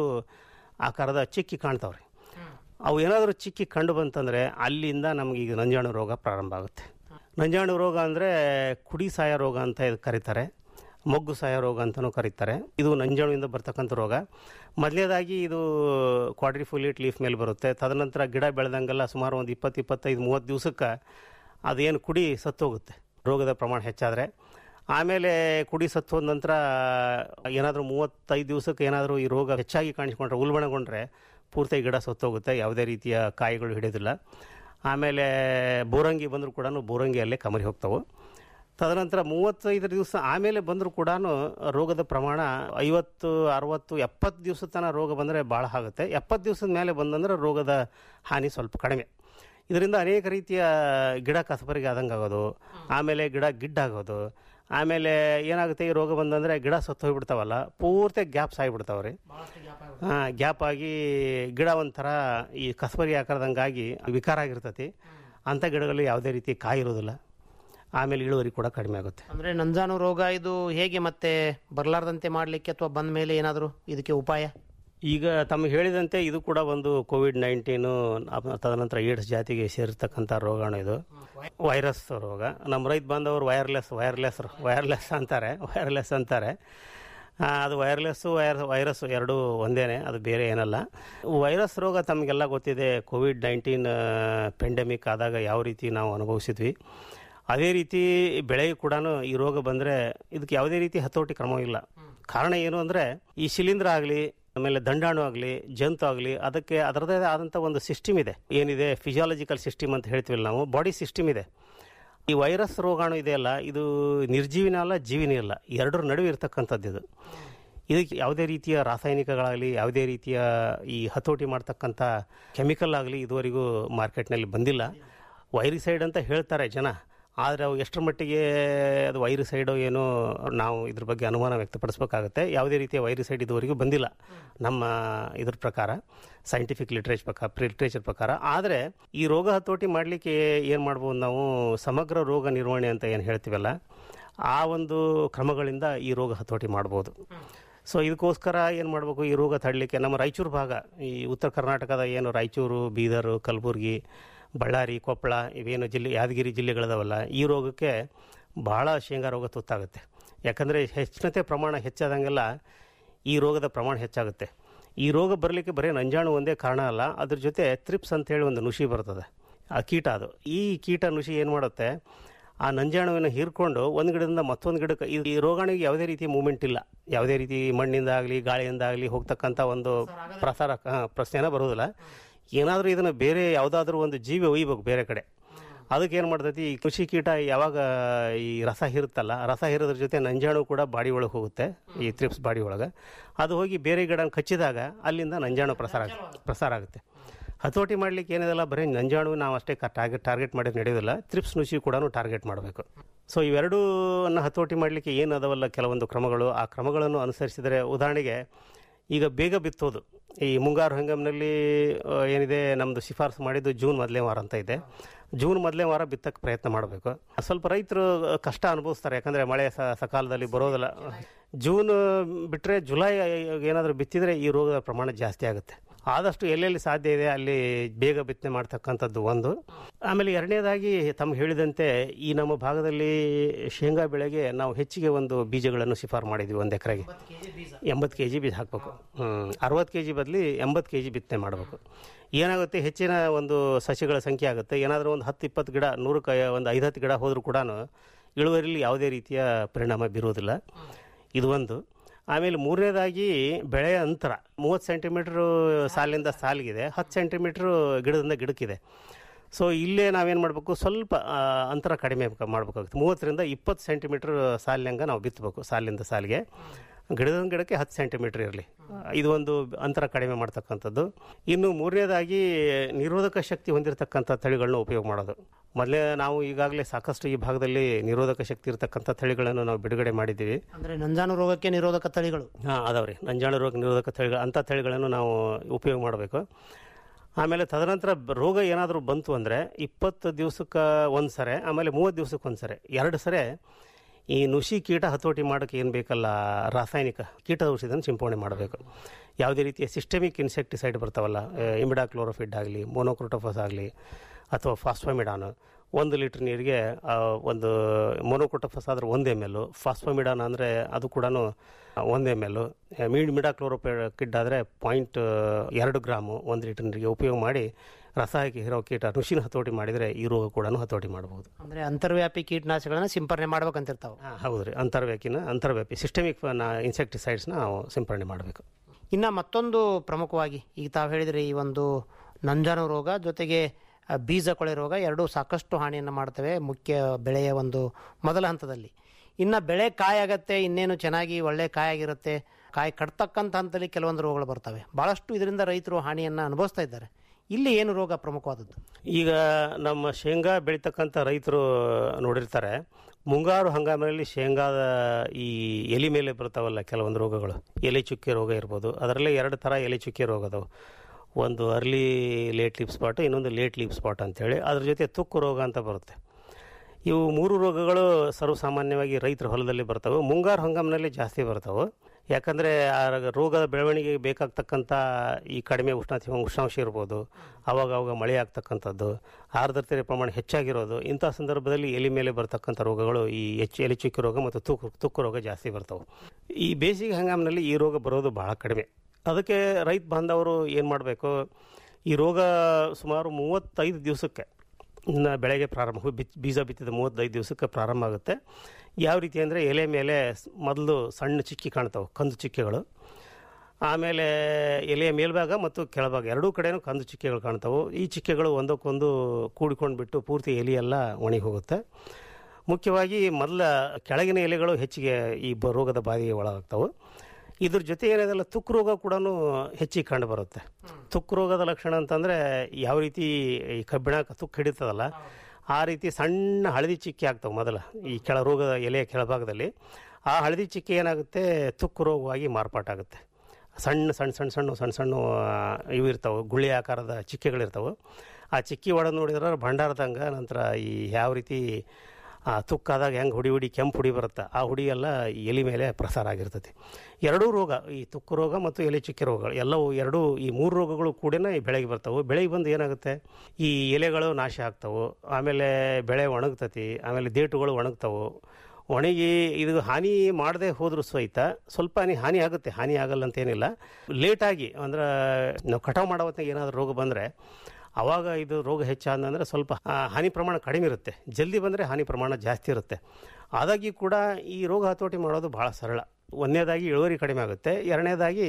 ಆಕಾರದ ಚಿಕ್ಕಿ ಕಾಣ್ತಾವ್ರಿ ಅವು ಏನಾದರೂ ಚಿಕ್ಕಿ ಕಂಡು ಬಂತಂದರೆ ಅಲ್ಲಿಂದ ನಮಗೆ ಈಗ ನಂಜಾಣು ರೋಗ ಪ್ರಾರಂಭ ಆಗುತ್ತೆ ನಂಜಾಣು ರೋಗ ಅಂದರೆ ಕುಡಿ ಸಾಯ ರೋಗ ಅಂತ ಇದು ಕರೀತಾರೆ ಮೊಗ್ಗು ಸಾಯ ರೋಗ ಅಂತಲೂ ಕರೀತಾರೆ ಇದು ನಂಜಾಣುವಿಂದ ಬರ್ತಕ್ಕಂಥ ರೋಗ ಮೊದಲನೇದಾಗಿ ಇದು ಕ್ವಾಡ್ರಿಫೋಲಿಯೇಟ್ ಲೀಫ್ ಮೇಲೆ ಬರುತ್ತೆ ತದನಂತರ ಗಿಡ ಬೆಳೆದಂಗೆಲ್ಲ ಸುಮಾರು ಒಂದು ಇಪ್ಪತ್ತು ಇಪ್ಪತ್ತೈದು ಮೂವತ್ತು ದಿವಸಕ್ಕೆ ಅದೇನು ಕುಡಿ ಸತ್ತೋಗುತ್ತೆ ರೋಗದ ಪ್ರಮಾಣ ಹೆಚ್ಚಾದರೆ ಆಮೇಲೆ ಕುಡಿ ಸತ್ತು ಹೋದ ನಂತರ ಏನಾದರೂ ಮೂವತ್ತೈದು ದಿವಸಕ್ಕೆ ಏನಾದರೂ ಈ ರೋಗ ಹೆಚ್ಚಾಗಿ ಕಾಣಿಸ್ಕೊಂಡ್ರೆ ಉಲ್ಬಣಗೊಂಡ್ರೆ ಪೂರ್ತಿ ಗಿಡ ಸತ್ತೋಗುತ್ತೆ ಯಾವುದೇ ರೀತಿಯ ಕಾಯಿಗಳು ಹಿಡಿಯೋದಿಲ್ಲ ಆಮೇಲೆ ಬೋರಂಗಿ ಬಂದರೂ ಕೂಡ ಬೋರಂಗಿ ಅಲ್ಲೇ ಕಮರಿ ಹೋಗ್ತಾವೆ ತದನಂತರ ಮೂವತ್ತೈದು ದಿವಸ ಆಮೇಲೆ ಬಂದರೂ ಕೂಡ ರೋಗದ ಪ್ರಮಾಣ ಐವತ್ತು ಅರವತ್ತು ಎಪ್ಪತ್ತು ದಿವಸದ ತನಕ ರೋಗ ಬಂದರೆ ಭಾಳ ಆಗುತ್ತೆ ಎಪ್ಪತ್ತು ದಿವಸದ ಮೇಲೆ ಬಂದಂದ್ರೆ ರೋಗದ ಹಾನಿ ಸ್ವಲ್ಪ ಕಡಿಮೆ ಇದರಿಂದ ಅನೇಕ ರೀತಿಯ ಗಿಡ ಕಸಬರಿಗೆ ಆದಂಗೆ ಆಗೋದು ಆಮೇಲೆ ಗಿಡ ಗಿಡ್ಡಾಗೋದು ಆಮೇಲೆ ಏನಾಗುತ್ತೆ ಈ ರೋಗ ಬಂದಂದರೆ ಗಿಡ ಸತ್ತು ಹೋಗ್ಬಿಡ್ತಾವಲ್ಲ ಪೂರ್ತಿ ಗ್ಯಾಪ್ಸ್ ಆಗಿಬಿಡ್ತಾವೆ ರೀ ಹಾಂ ಗ್ಯಾಪ್ ಆಗಿ ಗಿಡ ಒಂಥರ ಈ ಕಸಬರಿ ಆಕಾರದಂಗಾಗಿ ವಿಕಾರ ಆಗಿರ್ತತಿ ಅಂಥ ಗಿಡಗಳಲ್ಲಿ ಯಾವುದೇ ರೀತಿ ಕಾಯಿ ಇರೋದಿಲ್ಲ ಆಮೇಲೆ ಇಳುವರಿ ಕೂಡ ಕಡಿಮೆ ಆಗುತ್ತೆ ಅಂದರೆ ನಂಜಾನು ರೋಗ ಇದು ಹೇಗೆ ಮತ್ತೆ ಬರಲಾರ್ದಂತೆ ಮಾಡಲಿಕ್ಕೆ ಅಥವಾ ಬಂದ ಮೇಲೆ ಏನಾದರೂ ಇದಕ್ಕೆ ಉಪಾಯ ಈಗ ತಮಗೆ ಹೇಳಿದಂತೆ ಇದು ಕೂಡ ಒಂದು ಕೋವಿಡ್ ನೈನ್ಟೀನು ತದನಂತರ ಏಡ್ಸ್ ಜಾತಿಗೆ ಸೇರಿರ್ತಕ್ಕಂಥ ರೋಗಾಣು ಇದು ವೈರಸ್ ರೋಗ ನಮ್ಮ ರೈತ ಬಾಂಧವರು ವೈರ್ಲೆಸ್ ವೈರ್ಲೆಸ್ ವೈರ್ಲೆಸ್ ಅಂತಾರೆ ವೈರ್ಲೆಸ್ ಅಂತಾರೆ ಆ, ಅದು ವೈರ್ಲೆಸ್ಸು ವೈರ್ ವೈರಸ್ ಎರಡೂ ಒಂದೇನೆ ಅದು ಬೇರೆ ಏನಲ್ಲ ವೈರಸ್ ರೋಗ ತಮಗೆಲ್ಲ ಗೊತ್ತಿದೆ ಕೋವಿಡ್ ನೈನ್ಟೀನ್ ಪೆಂಡೆಮಿಕ್ ಆದಾಗ ಯಾವ ರೀತಿ ನಾವು ಅನುಭವಿಸಿದ್ವಿ ಅದೇ ರೀತಿ ಬೆಳೆಯು ಕೂಡ ಈ ರೋಗ ಬಂದರೆ ಇದಕ್ಕೆ ಯಾವುದೇ ರೀತಿ ಹತೋಟಿ ಕ್ರಮವಿಲ್ಲ ಕಾರಣ ಏನು ಅಂದರೆ ಈ ಶಿಲೀಂಧ್ರ ಆಗಲಿ ಆಮೇಲೆ ದಂಡಾಣು ಆಗಲಿ ಜಂತು ಆಗಲಿ ಅದಕ್ಕೆ ಅದರದೇ ಆದಂಥ ಒಂದು ಸಿಸ್ಟಮ್ ಇದೆ ಏನಿದೆ ಫಿಸಿಯಾಲಜಿಕಲ್ ಸಿಸ್ಟಮ್ ಅಂತ ಹೇಳ್ತೀವಲ್ಲ ನಾವು ಬಾಡಿ ಸಿಸ್ಟಮ್ ಇದೆ ಈ ವೈರಸ್ ರೋಗಾಣು ಇದೆಯಲ್ಲ ಇದು ನಿರ್ಜೀವಿನ ಅಲ್ಲ ಜೀವಿನೇ ಅಲ್ಲ ಎರಡರ ನಡುವೆ ಇರತಕ್ಕಂಥದ್ದು ಇದು ಇದಕ್ಕೆ ಯಾವುದೇ ರೀತಿಯ ರಾಸಾಯನಿಕಗಳಾಗಲಿ ಯಾವುದೇ ರೀತಿಯ ಈ ಹತೋಟಿ ಮಾಡ್ತಕ್ಕಂಥ ಕೆಮಿಕಲ್ ಆಗಲಿ ಇದುವರೆಗೂ ಮಾರ್ಕೆಟ್ನಲ್ಲಿ ಬಂದಿಲ್ಲ ವೈರಿಸೈಡ್ ಅಂತ ಹೇಳ್ತಾರೆ ಜನ ಆದರೆ ಅವು ಎಷ್ಟರ ಮಟ್ಟಿಗೆ ಅದು ವೈರಿಸೈಡೋ ಏನೋ ನಾವು ಇದ್ರ ಬಗ್ಗೆ ಅನುಮಾನ ವ್ಯಕ್ತಪಡಿಸ್ಬೇಕಾಗತ್ತೆ ಯಾವುದೇ ರೀತಿಯ ವೈರಿಸೈಡ್ ಇದುವರೆಗೂ ಬಂದಿಲ್ಲ ನಮ್ಮ ಇದ್ರ ಪ್ರಕಾರ ಸೈಂಟಿಫಿಕ್ ಲಿಟ್ರೇಚರ್ ಪ್ರಕಾರ ಲಿಟ್ರೇಚರ್ ಪ್ರಕಾರ ಆದರೆ ಈ ರೋಗ ಹತೋಟಿ ಮಾಡಲಿಕ್ಕೆ ಏನು ಮಾಡ್ಬೋದು ನಾವು ಸಮಗ್ರ ರೋಗ ನಿರ್ವಹಣೆ ಅಂತ ಏನು ಹೇಳ್ತೀವಲ್ಲ ಆ ಒಂದು ಕ್ರಮಗಳಿಂದ ಈ ರೋಗ ಹತೋಟಿ ಮಾಡ್ಬೋದು ಸೊ ಇದಕ್ಕೋಸ್ಕರ ಏನು ಮಾಡಬೇಕು ಈ ರೋಗ ತಡಲಿಕ್ಕೆ ನಮ್ಮ ರಾಯಚೂರು ಭಾಗ ಈ ಉತ್ತರ ಕರ್ನಾಟಕದ ಏನು ರಾಯಚೂರು ಬೀದರ್ ಕಲಬುರಗಿ ಬಳ್ಳಾರಿ ಕೊಪ್ಪಳ ಇವೇನು ಜಿಲ್ಲೆ ಯಾದಗಿರಿ ಜಿಲ್ಲೆಗಳದಾವಲ್ಲ ಈ ರೋಗಕ್ಕೆ ಭಾಳ ಶೇಂಗಾ ರೋಗ ತುತ್ತಾಗುತ್ತೆ ಯಾಕಂದರೆ ಹೆಚ್ಚಿನತೆ ಪ್ರಮಾಣ ಹೆಚ್ಚಾದಂಗೆಲ್ಲ ಈ ರೋಗದ ಪ್ರಮಾಣ ಹೆಚ್ಚಾಗುತ್ತೆ ಈ ರೋಗ ಬರಲಿಕ್ಕೆ ಬರೀ ನಂಜಾಣು ಒಂದೇ ಕಾರಣ ಅಲ್ಲ ಅದ್ರ ಜೊತೆ ತ್ರಿಪ್ಸ್ ಅಂತೇಳಿ ಒಂದು ನುಷಿ ಬರ್ತದೆ ಆ ಕೀಟ ಅದು ಈ ಕೀಟ ನುಷಿ ಏನು ಮಾಡುತ್ತೆ ಆ ನಂಜಾಣುವಿನ ಹೀರ್ಕೊಂಡು ಒಂದು ಗಿಡದಿಂದ ಮತ್ತೊಂದು ಗಿಡಕ್ಕೆ ಈ- ಈ ರೋಗಾಣುವಿಗೆ ಯಾವುದೇ ರೀತಿ ಮೂಮೆಂಟ್ ಇಲ್ಲ ಯಾವುದೇ ರೀತಿ ಮಣ್ಣಿಂದ ಆಗಲಿ ಗಾಳಿಯಿಂದ ಆಗಲಿ ಹೋಗ್ತಕ್ಕಂಥ ಒಂದು ಪ್ರಸಾರ ಆ, ಪ್ರಶ್ನೆನೇ ಬರೋದಿಲ್ಲ ಏನಾದರೂ ಇದನ್ನು ಬೇರೆ ಯಾವುದಾದ್ರೂ ಒಂದು ಜೀವಿ ಒಯ್ಬೇಕು ಬೇರೆ ಕಡೆ ಅದಕ್ಕೆ ಏನು ಮಾಡ್ತೈತಿ ಈ ಕೃಷಿ ಕೀಟ ಯಾವಾಗ ಈ ರಸ ಹೀರುತ್ತಲ್ಲ ರಸ ಹೀರೋದ್ರ ಜೊತೆ ನಂಜಾಣು ಕೂಡ ಬಾಡಿ ಒಳಗೆ ಹೋಗುತ್ತೆ ಈ ತ್ರಿಪ್ಸ್ ಬಾಡಿ ಒಳಗೆ ಅದು ಹೋಗಿ ಬೇರೆ ಗಿಡನ ಕಚ್ಚಿದಾಗ ಅಲ್ಲಿಂದ ನಂಜಾಣು ಪ್ರಸಾರ ಆಗುತ್ತೆ ಪ್ರಸಾರ ಆಗುತ್ತೆ ಹತೋಟಿ ಮಾಡ್ಲಿಕ್ಕೆ ಏನಿದೆಲ್ಲ ಬರೀ ನಂಜಾಣು ನಾವು ಅಷ್ಟೇ ಟಾರ್ಗೆಟ್ ಟಾರ್ಗೆಟ್ ಮಾಡಿದ್ರೆ ನಡೆಯೋದಿಲ್ಲ ತ್ರಿಪ್ಸ್ ನುಸಿ ಕೂಡ ಟಾರ್ಗೆಟ್ ಮಾಡಬೇಕು ಸೊ ಇವೆರಡೂ ಅನ್ನ ಹತೋಟಿ ಮಾಡಲಿಕ್ಕೆ ಏನು ಅದಾವಲ್ಲ ಕೆಲವೊಂದು ಕ್ರಮಗಳು ಆ ಕ್ರಮಗಳನ್ನು ಅನುಸರಿಸಿದರೆ ಉದಾಹರಣೆಗೆ ಈಗ ಬೇಗ ಬಿತ್ತೋದು ಈ ಮುಂಗಾರು ಹಂಗಾಮಿನಲ್ಲಿ ಆ, ಏನಿದೆ ನಮ್ಮದು ಶಿಫಾರಸು ಮಾಡಿದ್ದು ಜೂನ್ ಮೊದಲನೇ ವಾರ ಅಂತ ಇದೆ ಜೂನ್ ಮೊದಲನೇ ವಾರ ಬಿತ್ತಕ್ಕೆ ಪ್ರಯತ್ನ ಮಾಡಬೇಕು ಸ್ವಲ್ಪ ರೈತರು ಕಷ್ಟ ಅನುಭವಿಸ್ತಾರೆ ಯಾಕಂದರೆ ಮಳೆ ಸ ಸಕಾಲದಲ್ಲಿ ಬರೋದಿಲ್ಲ ಜೂನ್ ಬಿಟ್ಟರೆ ಜುಲೈ ಏನಾದರೂ ಬಿತ್ತಿದರೆ ಈ ರೋಗದ ಪ್ರಮಾಣ ಜಾಸ್ತಿ ಆಗುತ್ತೆ ಆದಷ್ಟು ಎಲ್ಲೆಲ್ಲಿ ಸಾಧ್ಯ ಇದೆ ಅಲ್ಲಿ ಬೇಗ ಬಿತ್ತನೆ ಮಾಡ್ತಕ್ಕಂಥದ್ದು ಒಂದು ಆಮೇಲೆ ಎರಡನೇದಾಗಿ ತಮ್ಗೆ ಹೇಳಿದಂತೆ ಈ ನಮ್ಮ ಭಾಗದಲ್ಲಿ ಶೇಂಗಾ ಬೆಳೆಗೆ ನಾವು ಹೆಚ್ಚಿಗೆ ಒಂದು ಬೀಜಗಳನ್ನು ಶಿಫಾರು ಮಾಡಿದ್ವಿ ಒಂದು ಎಕರೆಗೆ ಎಂಬತ್ತು ಕೆ ಜಿ ಬೀಜ ಹಾಕಬೇಕು ಅರವತ್ತು ಕೆ ಜಿ ಬದಲಿ ಎಂಬತ್ತು ಕೆ ಜಿ ಬಿತ್ತನೆ ಮಾಡಬೇಕು ಏನಾಗುತ್ತೆ ಹೆಚ್ಚಿನ ಒಂದು ಸಸಿಗಳ ಸಂಖ್ಯೆ ಆಗುತ್ತೆ ಏನಾದರೂ ಒಂದು ಹತ್ತು ಇಪ್ಪತ್ತು ಗಿಡ ನೂರಕ್ಕೆ ಒಂದು ಐದು ಹತ್ತು ಗಿಡ ಹೋದರೂ ಕೂಡ ಇಳುವರಿಲಿ ಯಾವುದೇ ರೀತಿಯ ಪರಿಣಾಮ ಬೀರುವುದಿಲ್ಲ ಇದು ಒಂದು ಆಮೇಲೆ ಮೂರನೇದಾಗಿ ಬೆಳೆಯ ಅಂತರ ಮೂವತ್ತು ಸೆಂಟಿಮೀಟ್ರು ಸಾಲಿಂದ ಸಾಲಿಗಿದೆ ಹತ್ತು ಸೆಂಟಿಮೀಟ್ರು ಗಿಡದಿಂದ ಗಿಡಕ್ಕಿದೆ ಸೊ ಇಲ್ಲೇ ನಾವೇನು ಮಾಡಬೇಕು ಸ್ವಲ್ಪ ಆ, ಅಂತರ ಕಡಿಮೆ ಮಾಡಬೇಕಾಗುತ್ತೆ ಮೂವತ್ತರಿಂದ ಇಪ್ಪತ್ತು ಸೆಂಟಿಮೀಟ್ರ್ ಸಾಲಿನಂಗ ನಾವು ಬಿತ್ತಬೇಕು ಸಾಲಿಂದ ಸಾಲಿಗೆ ಗಿಡದಿಂದ ಗಿಡಕ್ಕೆ ಹತ್ತು ಸೆಂಟಿಮೀಟ್ರ್ ಇರಲಿ ಇದು ಒಂದು ಅಂತರ ಕಡಿಮೆ ಮಾಡ್ತಕ್ಕಂಥದ್ದು ಇನ್ನು ಮೂರನೇದಾಗಿ ನಿರೋಧಕ ಶಕ್ತಿ ಹೊಂದಿರತಕ್ಕಂಥ ತಳಿಗಳನ್ನ ಉಪಯೋಗ ಮಾಡೋದು ಮೊದಲೇ ನಾವು ಈಗಾಗಲೇ ಸಾಕಷ್ಟು ಈ ಭಾಗದಲ್ಲಿ ನಿರೋಧಕ ಶಕ್ತಿ ಇರತಕ್ಕಂಥ ತಳಿಗಳನ್ನು ನಾವು ಬಿಡುಗಡೆ ಮಾಡಿದ್ದೀವಿ ಅಂದರೆ ನಂಜಾನು ರೋಗಕ್ಕೆ ನಿರೋಧಕ ತಳಿಗಳು ಹಾಂ ಅದಾವೆ ರೀ ನಂಜಾಣ ರೋಗ ನಿರೋಧಕ ತಳಿಗಳು ಅಂಥ ತಳಿಗಳನ್ನು ನಾವು ಉಪಯೋಗ ಮಾಡಬೇಕು ಆಮೇಲೆ ತದನಂತರ ಬ- ರೋಗ ಏನಾದರೂ ಬಂತು ಅಂದರೆ ಇಪ್ಪತ್ತು ದಿವಸಕ್ಕೆ ಒಂದು ಸರೆ ಆಮೇಲೆ ಮೂವತ್ತು ದಿವಸಕ್ಕೆ ಒಂದು ಸರೆ ಎರಡು ಸರೆ ಈ ನುಷಿ ಕೀಟ ಹತೋಟಿ ಮಾಡೋಕ್ಕೆ ಏನು ಬೇಕಲ್ಲ ರಾಸಾಯನಿಕ ಕೀಟ ಔಷಧಿಯನ್ನು ಸಿಂಪಡಣೆ ಮಾಡಬೇಕು ಯಾವುದೇ ರೀತಿಯ ಸಿಸ್ಟಮಿಕ್ ಇನ್ಸೆಕ್ಟಿಸೈಡ್ ಬರ್ತಾವಲ್ಲ ಇಮಿಡಾ ಕ್ಲೋರೋಫಿಡ್ ಆಗಲಿ ಮೊನೋಕ್ರೋಟೋಫಸ್ ಆಗಲಿ ಅಥವಾ ಫಾಸ್ಫಮಿಡಾನ್ ಒಂದು ಲೀಟ್ರ್ ನೀರಿಗೆ ಆ, ಒಂದು ಮೊನೋಕ್ರೋಟೋಫಸ್ ಆದರೆ ಒಂದು ಎಮ್ ಎಲ್ ಫಾಸ್ಫಮಿಡಾನ್ ಅಂದರೆ ಅದು ಕೂಡ ಒಂದು M L imidacloprid ಆದರೆ ಪಾಯಿಂಟ್ ಎರಡು ಗ್ರಾಮು ಒಂದು ಲೀಟ್ರ್ ನೀರಿಗೆ ಉಪಯೋಗ ಮಾಡಿ ರಸಾಯನಿಕ ಹೀರೋ ಕೀಟ ನುಷಿನ ಹತೋಟಿ ಮಾಡಿದರೆ ಈ ರೋಗ ಕೂಡ ಹತೋಟಿ ಮಾಡಬಹುದು ಅಂದರೆ ಅಂತರ್ವ್ಯಾಪಿ ಕೀಟನಾಶಕಗಳನ್ನ ಸಿಂಪರಣೆ ಮಾಡ್ಬೇಕಂತಿರ್ತಾವೆ ಹಾಂ ಹೌದು ರೀ ಅಂತರ್ವ್ಯಾಕಿನ ಅಂತರ್ವ್ಯಾಪಿ ಸಿಸ್ಟಮಿಕ್ ಇನ್ಸೆಕ್ಟಿಸೈಡ್ಸ್ನ ನಾವು ಸಿಂಪರಣೆ ಮಾಡಬೇಕು ಇನ್ನು ಮತ್ತೊಂದು ಪ್ರಮುಖವಾಗಿ ಈಗ ತಾವು ಹೇಳಿದ್ರಿ ಈ ಒಂದು ನಂಜಾನು ರೋಗ ಜೊತೆಗೆ ಆ, ಬೀಜ ಕೊಳೆ ರೋಗ ಎರಡೂ ಸಾಕಷ್ಟು ಹಾನಿಯನ್ನು ಮಾಡ್ತವೆ ಮುಖ್ಯ ಬೆಳೆಯ ಒಂದು ಮೊದಲ ಹಂತದಲ್ಲಿ ಇನ್ನು ಬೆಳೆ ಕಾಯಾಗತ್ತೆ ಇನ್ನೇನು ಚೆನ್ನಾಗಿ ಒಳ್ಳೆ ಕಾಯಾಗಿರುತ್ತೆ ಕಾಯಿ ಕಟ್ತಕ್ಕಂಥ ಹಂತದಲ್ಲಿ ಕೆಲವೊಂದು ರೋಗಗಳು ಬರ್ತವೆ ಭಾಳಷ್ಟು ಇದರಿಂದ ರೈತರು ಹಾನಿಯನ್ನು ಅನುಭವಿಸ್ತಾ ಇದ್ದಾರೆ ಇಲ್ಲಿ ಏನು ರೋಗ ಪ್ರಮುಖವಾದದ್ದು ಈಗ ನಮ್ಮ ಶೇಂಗಾ ಬೆಳೀತಕ್ಕಂಥ ರೈತರು ನೋಡಿರ್ತಾರೆ ಮುಂಗಾರು ಹಂಗಾಮಿನಲ್ಲಿ ಶೇಂಗಾದ ಈ ಎಲೆ ಮೇಲೆ ಬರ್ತಾವಲ್ಲ ಕೆಲವೊಂದು ರೋಗಗಳು ಎಲೆ ಚುಕ್ಕೆ ರೋಗ ಇರ್ಬೋದು ಅದರಲ್ಲೇ ಎರಡು ಥರ ಎಲೆ ಚುಕ್ಕೆ ರೋಗ ಅದಾವೆ ಒಂದು ಅರ್ಲಿ ಲೇಟ್ ಲೀಪ್ ಸ್ಪಾಟ್ ಇನ್ನೊಂದು ಲೇಟ್ ಲೀಪ್ ಸ್ಪಾಟ್ ಅಂತೇಳಿ ಅದ್ರ ಜೊತೆ ತುಕ್ಕು ರೋಗ ಅಂತ ಬರುತ್ತೆ ಇವು ಮೂರು ರೋಗಗಳು ಸರ್ವಸಾಮಾನ್ಯವಾಗಿ ರೈತರ ಹೊಲದಲ್ಲಿ ಬರ್ತವೆ ಮುಂಗಾರು ಹಂಗಾಮಿನಲ್ಲಿ ಜಾಸ್ತಿ ಬರ್ತವೆ ಯಾಕಂದರೆ ಆ ರೋಗದ ಬೆಳವಣಿಗೆಗೆ ಬೇಕಾಗ್ತಕ್ಕಂಥ ಈ ಕಡಿಮೆ ಉಷ್ಣತೆ ಉಷ್ಣಾಂಶ ಇರ್ಬೋದು ಆವಾಗ ಅವಾಗ ಮಳೆ ಆಗ್ತಕ್ಕಂಥದ್ದು ಆರ್ದ್ರತೆ ಪ್ರಮಾಣ ಹೆಚ್ಚಾಗಿರೋದು ಇಂಥ ಸಂದರ್ಭದಲ್ಲಿ ಎಲೆ ಮೇಲೆ ಬರ್ತಕ್ಕಂಥ ರೋಗಗಳು ಈ ಹೆಚ್ಚು ಎಲೆ ಚುಕ್ಕಿ ರೋಗ ಮತ್ತು ತುಕ್ಕು ತುಕ್ಕು ರೋಗ ಜಾಸ್ತಿ ಬರ್ತವೆ ಈ ಬೇಸಿಗೆ ಹಂಗಾಮಿನಲ್ಲಿ ಈ ರೋಗ ಬರೋದು ಭಾಳ ಕಡಿಮೆ ಅದಕ್ಕೆ ರೈತ ಬಾಂಧವರು ಏನು ಮಾಡಬೇಕು ಈ ರೋಗ ಸುಮಾರು ಮೂವತ್ತೈದು ದಿವಸಕ್ಕೆ ಇನ್ನು ಬೆಳೆಗೆ ಪ್ರಾರಂಭ ಹೂ- ಬಿತ್ ಬೀಜ ಬಿತ್ತಿದ ಮೂವತ್ತೈದು ದಿವಸಕ್ಕೆ ಪ್ರಾರಂಭ ಆಗುತ್ತೆ ಯಾವ ರೀತಿ ಅಂದರೆ ಎಲೆ ಮೇಲೆ ಸ್- ಮೊದಲು ಸಣ್ಣ ಚಿಕ್ಕಿ ಕಾಣ್ತಾವೆ ಕಂದು ಚಿಕ್ಕಿಗಳು ಆಮೇಲೆ ಎಲೆಯ ಮೇಲ್ಭಾಗ ಮತ್ತು ಕೆಳಭಾಗ ಎರಡೂ ಕಡೆನೂ ಕಂದು ಚಿಕ್ಕೆಗಳು ಕಾಣ್ತಾವೆ ಈ ಚಿಕ್ಕೆಗಳು ಒಂದಕ್ಕೊಂದು ಕೂಡಿಕೊಂಡು ಬಿಟ್ಟು ಪೂರ್ತಿ ಎಲೆಯೆಲ್ಲ ಒಣಗಿ ಹೋಗುತ್ತೆ ಮುಖ್ಯವಾಗಿ ಮೊದಲ ಕೆಳಗಿನ ಎಲೆಗಳು ಹೆಚ್ಚಿಗೆ ಈ ಬ ರೋಗದ ಬಾಧೆಗೆ ಒಳಗಾಗ್ತವೆ ಇದ್ರ ಜೊತೆ ಏನಿದೆಲ್ಲ ತುಕ್ಕು ರೋಗ ಕೂಡ ಹೆಚ್ಚಿಗೆ ಕಂಡು ಬರುತ್ತೆ ತುಕ್ಕು ರೋಗದ ಲಕ್ಷಣ ಅಂತಂದರೆ ಯಾವ ರೀತಿ ಈ ಕಬ್ಬಿಣ ತುಕ್ಕು ಹಿಡಿತದಲ್ಲ ಆ ರೀತಿ ಸಣ್ಣ ಹಳದಿ ಚಿಕ್ಕಿ ಆಗ್ತವೆ ಮೊದಲ ಈ ಕೆಳ ರೋಗದ ಎಲೆಯ ಕೆಳಭಾಗದಲ್ಲಿ ಆ ಹಳದಿ ಚಿಕ್ಕಿ ಏನಾಗುತ್ತೆ ತುಕ್ಕು ರೋಗವಾಗಿ ಮಾರ್ಪಾಟಾಗುತ್ತೆ ಸಣ್ಣ ಸಣ್ಣ ಸಣ್ಣ ಸಣ್ಣ ಸಣ್ಣ ಸಣ್ಣ ಆ, ಇವು ಇರ್ತಾವೆ ಗುಳಿ ಆಕಾರದ ಚಿಕ್ಕೆಗಳಿರ್ತಾವೆ ಆ ಚಿಕ್ಕಿ ಒಡೆದು ನೋಡಿದ್ರೆ ಭಂಡಾರದಂಗೆ ನಂತರ ಈ ಯಾವ ರೀತಿ ಆ ತುಕ್ಕಾದಾಗ ಹೆಂಗೆ ಹುಡಿ ಹುಡಿ ಕೆಂಪು ಹುಡಿ ಬರುತ್ತೆ ಆ ಹುಡಿ ಎಲ್ಲ ಈ ಎಲೆ ಮೇಲೆ ಪ್ರಸಾರ ಆಗಿರ್ತೈತಿ ಎರಡೂ ರೋಗ ಈ ತುಕ್ಕು ರೋಗ ಮತ್ತು ಎಲೆ ಚುಕ್ಕೆ ರೋಗಗಳು ಎಲ್ಲವೂ ಎರಡೂ ಈ ಮೂರು ರೋಗಗಳು ಕೂಡ ಈ ಬೆಳೆಗೆ ಬರ್ತಾವೆ ಬೆಳೆಗೆ ಬಂದು ಏನಾಗುತ್ತೆ ಈ ಎಲೆಗಳು ನಾಶ ಆಗ್ತಾವೆ ಆಮೇಲೆ ಬೆಳೆ ಒಣಗ್ತತಿ ಆಮೇಲೆ ದೇಟುಗಳು ಒಣಗ್ತಾವೆ ಒಣಗಿ ಇದು ಹಾನಿ ಮಾಡದೆ ಹೋದ್ರೂ ಸಹಿತ ಸ್ವಲ್ಪ ಹಾನಿ ಹಾನಿ ಆಗುತ್ತೆ ಹಾನಿ ಆಗಲ್ಲ ಅಂತೇನಿಲ್ಲ ಲೇಟಾಗಿ ಅಂದ್ರೆ ನಾವು ಕಟಾವು ಮಾಡೋ ಹೊತ್ನಾಗ ಏನಾದರೂ ರೋಗ ಬಂದರೆ ಆವಾಗ ಇದು ರೋಗ ಹೆಚ್ಚಾದಂದ್ರೆ ಸ್ವಲ್ಪ ಆ, ಹಾನಿ ಪ್ರಮಾಣ ಕಡಿಮೆ ಇರುತ್ತೆ ಜಲ್ದಿ ಬಂದರೆ ಹಾನಿ ಪ್ರಮಾಣ ಜಾಸ್ತಿ ಇರುತ್ತೆ ಆದಾಗ್ಯೂ ಕೂಡ ಈ ರೋಗ ಹತೋಟಿ ಮಾಡೋದು ಭಾಳ ಸರಳ ಒಂದನೇದಾಗಿ ಇಳುವರಿ ಕಡಿಮೆ ಆಗುತ್ತೆ ಎರಡನೇದಾಗಿ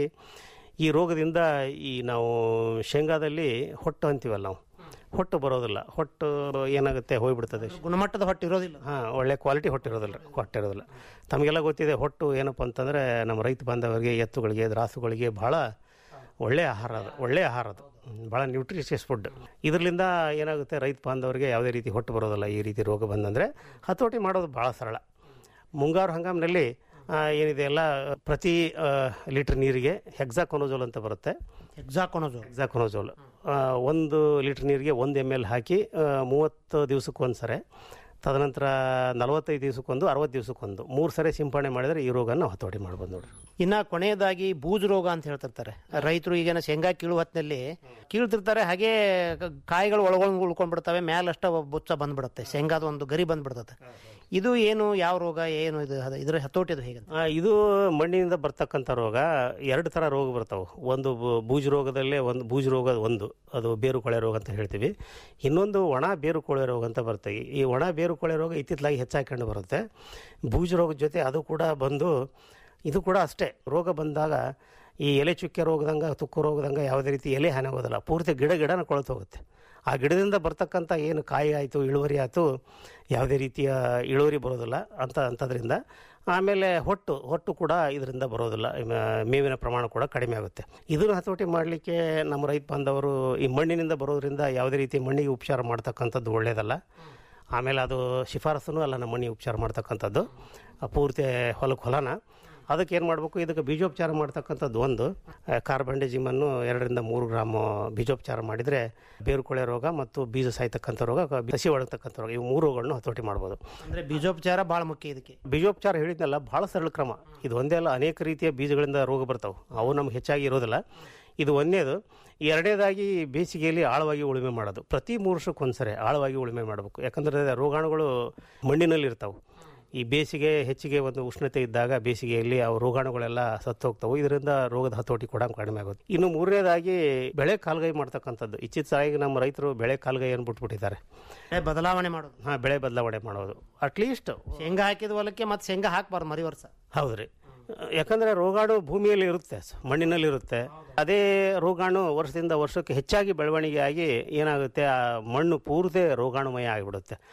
ಈ ರೋಗದಿಂದ ಈ ನಾವು ಶೇಂಗಾದಲ್ಲಿ ಹೊಟ್ಟು ಅಂತೀವಲ್ಲ ನಾವು ಹೊಟ್ಟು ಬರೋದಿಲ್ಲ ಹೊಟ್ಟು ಏನಾಗುತ್ತೆ ಹೋಗ್ಬಿಡ್ತದೆ ಗುಣಮಟ್ಟದ ಹೊಟ್ಟೆ ಇರೋದಿಲ್ಲ ಹಾಂ ಒಳ್ಳೆ ಕ್ವಾಲಿಟಿ ಹೊಟ್ಟಿರೋದಿಲ್ಲ ಹೊಟ್ಟಿರೋದಿಲ್ಲ ತಮಗೆಲ್ಲ ಗೊತ್ತಿದೆ ಹೊಟ್ಟು ಏನಪ್ಪ ಅಂತಂದರೆ ನಮ್ಮ ರೈತ ಬಾಂಧವರಿಗೆ ಎತ್ತುಗಳಿಗೆ ರಾಸುಗಳಿಗೆ ಭಾಳ ಒಳ್ಳೆ ಆಹಾರ ಅದು ಒಳ್ಳೆ ಆಹಾರ ಅದು ಹ್ಮ್, ಭಾಳ ನ್ಯೂಟ್ರಿಷಿಯಸ್ ಫುಡ್ ಇದರಿಂದ ಏನಾಗುತ್ತೆ ರೈತ ಬಾಂಧವರಿಗೆ ಯಾವುದೇ ರೀತಿ ಹೊಟ್ಟು ಬರೋದಿಲ್ಲ ಈ ರೀತಿ ರೋಗ ಬಂದಂದರೆ ಹತೋಟಿ ಮಾಡೋದು ಭಾಳ ಸರಳ ಮುಂಗಾರು ಹಂಗಾಮಿನಲ್ಲಿ ಆ, ಏನಿದೆ ಎಲ್ಲ ಪ್ರತಿ ಲೀಟ್ರ್ ನೀರಿಗೆ ಹೆಕ್ಸಾಕೊನೋಜೋಲ್ ಅಂತ ಬರುತ್ತೆ ಎಕ್ಸಾಕೊನೋಜೋ ಹೆಕ್ಸಾಕೊನೋಜೋಲ್ ಒಂದು ಲೀಟ್ರ್ ನೀರಿಗೆ ಒಂದು ಎಮ್ ಎಲ್ ಹಾಕಿ ಆ, ಮೂವತ್ತು ದಿವಸಕ್ಕೊಂದು ಸರಿ ತದನಂತರ ನಲವತ್ತೈದು ದಿವಸಕ್ಕೊಂದು ಅರವತ್ತು ದಿವಸಕ್ಕೊಂದು ಮೂರು ಸರಿ ಸಿಂಪಡಣೆ ಮಾಡಿದರೆ ಈ ರೋಗನ ನಾವು ಹತೋಟಿ ಮಾಡ್ಬೋದು ನೋಡ್ರಿ ಇನ್ನ ಕೊನೆಯದಾಗಿ ಬೂಜು ರೋಗ ಅಂತ ಹೇಳ್ತಿರ್ತಾರೆ ರೈತರು ಈಗೇನ ಶೇಂಗಾ ಕೀಳು ಹೊತ್ತಿನಲ್ಲಿ ಕೀಳ್ತಿರ್ತಾರೆ ಹಾಗೆ ಕ- ಕಾಯಿಗಳು ಒಳಗೊಳಗೆ ಉಳ್ಕೊಂಡ್ಬಿಡ್ತವೆ ಮ್ಯಾಲಷ್ಟ ಬುಚ್ಚ ಬಂದ್ಬಿಡುತ್ತೆ ಶೇಂಗಾದ ಒಂದು ಗರಿ ಬಂದ್ಬಿಡ್ತದೆ ಇದು ಏನು ಯಾವ ರೋಗ ಏನು ಇದು ಅದು- ಇದ್ರ ಹತೋಟಿ ಅದು ಹೇಗೆ ಆ, ಇದು ಮಣ್ಣಿನಿಂದ ಬರ್ತಕ್ಕಂಥ ರೋಗ ಎರಡು ಥರ ರೋಗ ಬರ್ತಾವೆ ಒಂದು ಬು- ಬೂಜು ರೋಗದಲ್ಲೇ ಒಂದು ಬೂಜು ರೋಗ ಒಂದು ಅದು ಬೇರು ಕೊಳೆ ರೋಗ ಅಂತ ಹೇಳ್ತೀವಿ ಇನ್ನೊಂದು ಒಣ ಬೇರು ಕೊಳೆ ರೋಗ ಅಂತ ಬರುತ್ತೆ ಈ ಒಣ ಬೇರು ಕೊಳೆ ರೋಗ ಇತ್ತಿತ್ತಲಾಗಿ ಹೆಚ್ಚಾಗಿ ಕಂಡು ಬರುತ್ತೆ ಬೂಜು ರೋಗದ ಜೊತೆ ಅದು ಕೂಡ ಬಂದು ಇದು ಕೂಡ ಅಷ್ಟೇ ರೋಗ ಬಂದಾಗ ಈ ಎಲೆ ಚುಕ್ಕೆ ರೋಗದಂಗೆ ತುಕ್ಕು ರೋಗದಂಗೆ ಯಾವುದೇ ರೀತಿ ಎಲೆ ಹಾನಿ ಆಗೋದಿಲ್ಲ ಪೂರ್ತಿ ಗಿಡ ಗಿಡನ ಕೊಳ್ತು ಹೋಗುತ್ತೆ ಆ ಗಿಡದಿಂದ ಬರ್ತಕ್ಕಂಥ ಏನು ಕಾಯಿ ಆಯಿತು ಇಳುವರಿ ಆಯಿತು ಯಾವುದೇ ರೀತಿಯ ಇಳುವರಿ ಬರೋದಿಲ್ಲ ಅಂತ ಅಂಥದ್ರಿಂದ ಆಮೇಲೆ ಹೊಟ್ಟು ಹೊಟ್ಟು ಕೂಡ ಇದರಿಂದ ಬರೋದಿಲ್ಲ ಮ- ಮೇವಿನ ಪ್ರಮಾಣ ಕೂಡ ಕಡಿಮೆ ಆಗುತ್ತೆ ಇದನ್ನು ಹತೋಟಿ ಮಾಡಲಿಕ್ಕೆ ನಮ್ಮ ರೈತ ಬಾಂಧವರು ಈ ಮಣ್ಣಿನಿಂದ ಬರೋದ್ರಿಂದ ಯಾವುದೇ ರೀತಿ ಮಣ್ಣಿಗೆ ಉಪಚಾರ ಮಾಡ್ತಕ್ಕಂಥದ್ದು ಒಳ್ಳೆಯದಲ್ಲ ಆಮೇಲೆ ಅದು ಶಿಫಾರಸೂ ಅಲ್ಲ ನಮ್ಮ ಮಣ್ಣಿಗೆ ಉಪಚಾರ ಮಾಡ್ತಕ್ಕಂಥದ್ದು ಆ ಪೂರ್ತಿ ಹೊಲಕ್ಕೆ ಹೊಲನ ಅದಕ್ಕೆ ಏನು ಮಾಡಬೇಕು ಇದಕ್ಕೆ ಬೀಜೋಪಚಾರ ಮಾಡ್ತಕ್ಕಂಥದ್ದು ಒಂದು ಕಾರ್ಬಂಡೆಜಿಮನ್ನು ಎರಡರಿಂದ ಮೂರು ಗ್ರಾಮ್ ಬೀಜೋಪಚಾರ ಮಾಡಿದರೆ ಬೇರುಕೊಳೆ ರೋಗ ಮತ್ತು ಬೀಜ ಸಾಯ್ತಕ್ಕಂಥ ರೋಗ ಸಸಿ ಒಳಗ್ತಕ್ಕಂಥ ರೋಗ ಇವು ಮೂರು ರೋಗಗಳನ್ನು ಹತೋಟಿ ಮಾಡ್ಬೋದು ಅಂದ್ರೆ ಬೀಜೋಪಚಾರ ಭಾಳ ಮುಖ್ಯ ಇದಕ್ಕೆ ಬೀಜೋಪಚಾರ ಹೇಳಿದ್ನಲ್ಲ ಭಾಳ ಸರಳ ಕ್ರಮ ಇದು ಒಂದೇ ಅಲ್ಲ ಅನೇಕ ರೀತಿಯ ಬೀಜಗಳಿಂದ ರೋಗ ಬರ್ತಾವೆ ಅವು ನಮ್ಗೆ ಹೆಚ್ಚಾಗಿ ಇರೋದಿಲ್ಲ ಇದು ಒಂದೇದು ಎರಡನೇದಾಗಿ ಬೇಸಿಗೆಯಲ್ಲಿ ಆಳವಾಗಿ ಉಳುಮೆ ಮಾಡೋದು ಪ್ರತಿ ಮೂರು ವರ್ಷಕ್ಕೆ ಒಂದ್ಸರಿ ಆಳವಾಗಿ ಉಳುಮೆ ಮಾಡಬೇಕು ಯಾಕಂದರೆ ರೋಗಾಣುಗಳು ಮಣ್ಣಿನಲ್ಲಿ ಇರ್ತಾವೆ ಈ ಬೇಸಿಗೆ ಹೆಚ್ಚಿಗೆ ಒಂದು ಉಷ್ಣತೆ ಇದ್ದಾಗ ಬೇಸಿಗೆಯಲ್ಲಿ ಅವು ರೋಗಾಣುಗಳೆಲ್ಲ ಸತ್ತು ಹೋಗ್ತಾವೆ ಇದರಿಂದ ರೋಗದ ಹತೋಟಿ ಕೂಡ ಕಡಿಮೆ ಆಗುತ್ತೆ ಇನ್ನು ಮೂರನೇದಾಗಿ ಬೆಳೆ ಕಾಲ್ಗೈ ಮಾಡ್ತಕ್ಕಂಥದ್ದು ಇತ್ತೀಚೆಗೆ ನಮ್ಮ ರೈತರು ಬೆಳೆ ಕಾಲ್ಗೈ ಬಿಟ್ಬಿಟ್ಟಿದ್ದಾರೆ ಏ, ಬದಲಾವಣೆ ಮಾಡೋದು ಹಾಂ ಬೆಳೆ ಬದಲಾವಣೆ ಮಾಡೋದು ಅಟ್ಲೀಸ್ಟ್ ಶೇಂಗಾ ಹಾಕಿದ ಹೊಲಕ್ಕೆ ಮತ್ತೆ ಶೇಂಗಾ ಹಾಕ್ಬಾರ್ದು ಮರಿ ವರ್ಷ ಹೌದ್ರಿ ಯಾಕಂದ್ರೆ ರೋಗಾಣು ಭೂಮಿಯಲ್ಲಿ ಇರುತ್ತೆ ಮಣ್ಣಿನಲ್ಲಿ ಇರುತ್ತೆ ಅದೇ ರೋಗಾಣು ವರ್ಷದಿಂದ ವರ್ಷಕ್ಕೆ ಹೆಚ್ಚಾಗಿ ಬೆಳವಣಿಗೆ ಆಗಿ ಏನಾಗುತ್ತೆ ಆ ಮಣ್ಣು ಪೂರ್ತಿ ರೋಗಾಣುಮಯ ಆಗಿಬಿಡುತ್ತೆ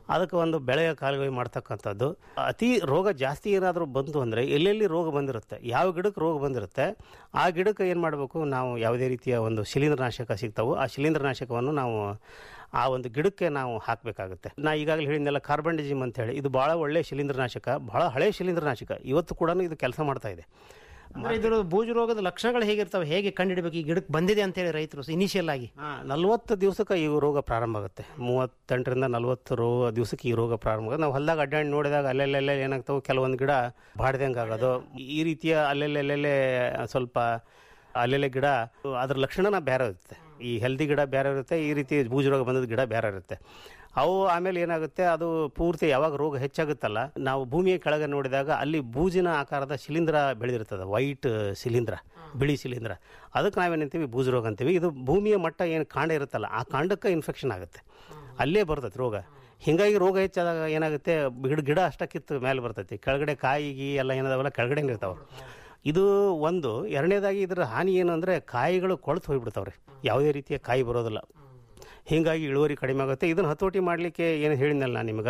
ಅದಕ್ಕೆ ಒಂದು ಬೆಳೆಯ ಕಾಲುವೆ ಮಾಡ್ತಕ್ಕಂಥದ್ದು ಅತಿ ರೋಗ ಜಾಸ್ತಿ ಏನಾದರೂ ಬಂತು ಅಂದರೆ ಎಲ್ಲೆಲ್ಲಿ ರೋಗ ಬಂದಿರುತ್ತೆ ಯಾವ ಗಿಡಕ್ಕೆ ರೋಗ ಬಂದಿರುತ್ತೆ ಆ ಗಿಡಕ್ಕೆ ಏನು ಮಾಡಬೇಕು ನಾವು ಯಾವುದೇ ರೀತಿಯ ಒಂದು ಶಿಲೀಂಧ್ರನಾಶಕ ಸಿಗ್ತಾವೋ ಆ ಶಿಲೀಂಧ್ರನಾಶಕವನ್ನು ನಾವು ಆ ಒಂದು ಗಿಡಕ್ಕೆ ನಾವು ಹಾಕಬೇಕಾಗುತ್ತೆ ನಾ ಈಗಾಗಲೇ ಹೇಳಿದ್ನೆಲ್ಲ ಕಾರ್ಬನ್ಡಿಜಿಮ್ ಅಂತ ಹೇಳಿ ಇದು ಭಾಳ ಒಳ್ಳೆಯ ಶಿಲೀಂಧ್ರನಾಶಕ ಭಾಳ ಹಳೆಯ ಶಿಲೀಂಧ್ರನಾಶಕ ಇವತ್ತು ಕೂಡ ಇದು ಕೆಲಸ ಮಾಡ್ತಾ ಇದೆ ಅಂದ್ರೆ ಇದ್ರ ಬೂಜು ರೋಗದ ಲಕ್ಷಣಗಳು ಹೇಗಿರ್ತವೆ ಹೇಗೆ ಕಂಡುಹಿಡಬೇಕು ಈ ಗಿಡಕ್ಕೆ ಬಂದಿದೆ ಅಂತೇಳಿ ರೈತರು ಇನಿಷಿಯಲ್ ಆಗಿ ನಲ್ವತ್ತು ದಿವಸಕ್ಕೆ ಈ ರೋಗ ಪ್ರಾರಂಭ ಆಗುತ್ತೆ ಮೂವತ್ತೆಂಟರಿಂದ ನಲವತ್ತು ರೋ ದಿವಸಕ್ಕೆ ಈ ರೋಗ ಪ್ರಾರಂಭ ಆಗುತ್ತೆ ನಾವು ಹೊಲ್ದಾಗ ಅಡ್ಡಾಡಿ ನೋಡಿದಾಗ ಅಲ್ಲೆಲ್ಲೆಲ್ಲೇ ಏನಾಗ್ತಾವೆ ಕೆಲವೊಂದು ಗಿಡ ಬಾಡ್ದಂಗೆ ಆಗೋದು ಈ ರೀತಿಯ ಅಲ್ಲೆಲ್ಲೆಲ್ಲೆಲ್ಲೇ ಸ್ವಲ್ಪ ಅಲ್ಲೆಲ್ಲೆ ಗಿಡ ಅದ್ರ ಲಕ್ಷಣನ ಬೇರೆ ಇರುತ್ತೆ ಈ ಹೆಲ್ದಿ ಗಿಡ ಬೇರೆ ಇರುತ್ತೆ ಈ ರೀತಿ ಬೂಜು ರೋಗ ಬಂದದ ಗಿಡ ಬೇರೆ ಇರುತ್ತೆ ಅವು ಆಮೇಲೆ ಏನಾಗುತ್ತೆ ಅದು ಪೂರ್ತಿ ಯಾವಾಗ ರೋಗ ಹೆಚ್ಚಾಗುತ್ತಲ್ಲ ನಾವು ಭೂಮಿಯ ಕೆಳಗೆ ನೋಡಿದಾಗ ಅಲ್ಲಿ ಬೂಜಿನ ಆಕಾರದ ಶಿಲೀಂಧ್ರ ಬೆಳೆದಿರ್ತದೆ ವೈಟ್ ಶಿಲೀಂಧ್ರ ಬಿಳಿ ಶಿಲೀಂಧ್ರ ಅದಕ್ಕೆ ನಾವೇನಂತೀವಿ ಬೂಜು ರೋಗ ಅಂತೀವಿ ಇದು ಭೂಮಿಯ ಮಟ್ಟ ಏನು ಕಾಂಡ ಇರುತ್ತಲ್ಲ ಆ ಕಾಂಡಕ್ಕೆ ಇನ್ಫೆಕ್ಷನ್ ಆಗುತ್ತೆ ಅಲ್ಲೇ ಬರ್ತೈತೆ ರೋಗ ಹಿಂಗಾಗಿ ರೋಗ ಹೆಚ್ಚಾದಾಗ ಏನಾಗುತ್ತೆ ಗಿಡ ಗಿಡ ಅಷ್ಟಕ್ಕಿತ್ತು ಮೇಲೆ ಬರ್ತೈತಿ ಕೆಳಗಡೆ ಕಾಯಿಗಿ ಎಲ್ಲ ಏನದಾವಲ್ಲ ಕೆಳಗಡೆ ಇರ್ತಾವೆ ಇದು ಒಂದು ಎರಡನೇದಾಗಿ ಇದರ ಹಾನಿ ಏನು ಅಂದರೆ ಕಾಯಿಗಳು ಕೊಳ್ತು ಹೋಗ್ಬಿಡ್ತಾವ್ರಿ ಯಾವುದೇ ರೀತಿಯ ಕಾಯಿ ಬರೋದಿಲ್ಲ ಹೀಗಾಗಿ ಇಳುವರಿ ಕಡಿಮೆ ಆಗುತ್ತೆ ಇದನ್ನು ಹತೋಟಿ ಮಾಡಲಿಕ್ಕೆ ಏನು ಹೇಳಿದ್ನಲ್ಲ ನಾನು ನಿಮಗೆ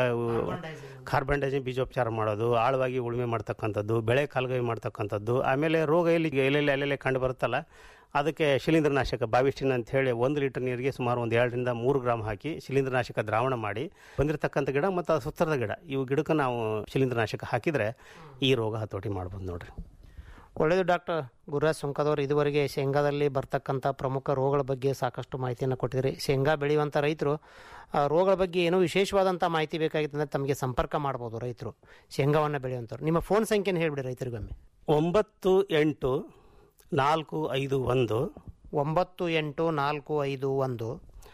ಕಾರ್ಬನ್ ಡೈಜಿನ್ ಬೀಜೋಪಚಾರ ಮಾಡೋದು ಆಳವಾಗಿ ಉಳುಮೆ ಮಾಡ್ತಕ್ಕಂಥದ್ದು ಬೆಳೆ ಕಾಲುಗೈ ಮಾಡ್ತಕ್ಕಂಥದ್ದು ಆಮೇಲೆ ರೋಗ ಎಲ್ಲಿ ಎಲ್ಲೆಲ್ಲಿ ಅಲ್ಲೆಲ್ಲೇ ಕಂಡು ಬರುತ್ತಲ್ಲ ಅದಕ್ಕೆ ಶಿಲೀಂಧ್ರನಾಶಕ ಬಾವಿಸ್ಟಿನ್ ಅಂತ ಹೇಳಿ ಒಂದು ಲೀಟರ್ ನೀರಿಗೆ ಸುಮಾರು ಒಂದು ಎರಡರಿಂದ ಮೂರು ಗ್ರಾಮ್ ಹಾಕಿ ಶಿಲೀಂಧ್ರನಾಶಕ ದ್ರಾವಣ ಮಾಡಿ ಬಂದಿರತಕ್ಕಂಥ ಗಿಡ ಮತ್ತು ಅದು ಸುತ್ತರದ ಗಿಡ ಇವು ಗಿಡಕ್ಕೆ ನಾವು ಶಿಲೀಂಧ್ರನಾಶಕ ಹಾಕಿದರೆ ಈ ರೋಗ ಹತೋಟಿ ಮಾಡ್ಬೋದು ನೋಡ್ರಿ ಒಳ್ಳೆಯದು ಡಾಕ್ಟರ್ ಗುರುರಾಜ್ ಸುಂಕದವರು ಇದುವರೆಗೆ ಶೇಂಗಾದಲ್ಲಿ ಬರ್ತಕ್ಕಂಥ ಪ್ರಮುಖ ರೋಗಗಳ ಬಗ್ಗೆ ಸಾಕಷ್ಟು ಮಾಹಿತಿಯನ್ನು ಕೊಟ್ಟಿದ್ದೀರಿ ಶೇಂಗಾ ಬೆಳೆಯುವಂಥ ರೈತರು ಆ ರೋಗಗಳ ಬಗ್ಗೆ ಏನೋ ವಿಶೇಷವಾದಂಥ ಮಾಹಿತಿ ಬೇಕಾಗಿತ್ತು ಅಂದರೆ ತಮಗೆ ಸಂಪರ್ಕ ಮಾಡ್ಬೋದು ರೈತರು ಶೇಂಗಾವನ್ನು ಬೆಳೆಯುವಂಥವ್ರು ನಿಮ್ಮ ಫೋನ್ ಸಂಖ್ಯೆನ ಹೇಳಿಬಿಡಿ ರೈತರಿಗೊಮ್ಮೆ ಒಂಬತ್ತು ಎಂಟು ನಾಲ್ಕು ಐದು ಒಂದು ಒಂಬತ್ತು ಎಂಟು ನಾಲ್ಕು ಐದು ಒಂದು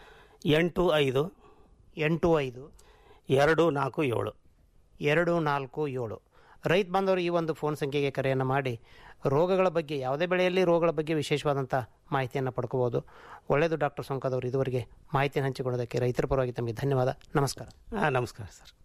ಎಂಟು ಐದು ಎಂಟು ಐದು ಎರಡು ನಾಲ್ಕು ಏಳು ಎರಡು ನಾಲ್ಕು ಏಳು ರೈತ ಬಾಂಧವರು ಈ ಒಂದು ಫೋನ್ ಸಂಖ್ಯೆಗೆ ಕರೆಯನ್ನು ಮಾಡಿ ರೋಗಗಳ ಬಗ್ಗೆ ಯಾವುದೇ ಬೆಳೆಯಲ್ಲಿ ರೋಗಗಳ ಬಗ್ಗೆ ವಿಶೇಷವಾದಂಥ ಮಾಹಿತಿಯನ್ನು ಪಡ್ಕೋಬೋದು ಒಳ್ಳೆಯದು ಡಾಕ್ಟರ್ ಸೊಂಕದವರು ಇದುವರೆಗೆ ಮಾಹಿತಿಯನ್ನು ಹಂಚಿಕೊಳ್ಳೋದಕ್ಕೆ ರೈತರ ಪರವಾಗಿ ತಮಗೆ ಧನ್ಯವಾದ ನಮಸ್ಕಾರ ಹಾಂ ನಮಸ್ಕಾರ ಸರ್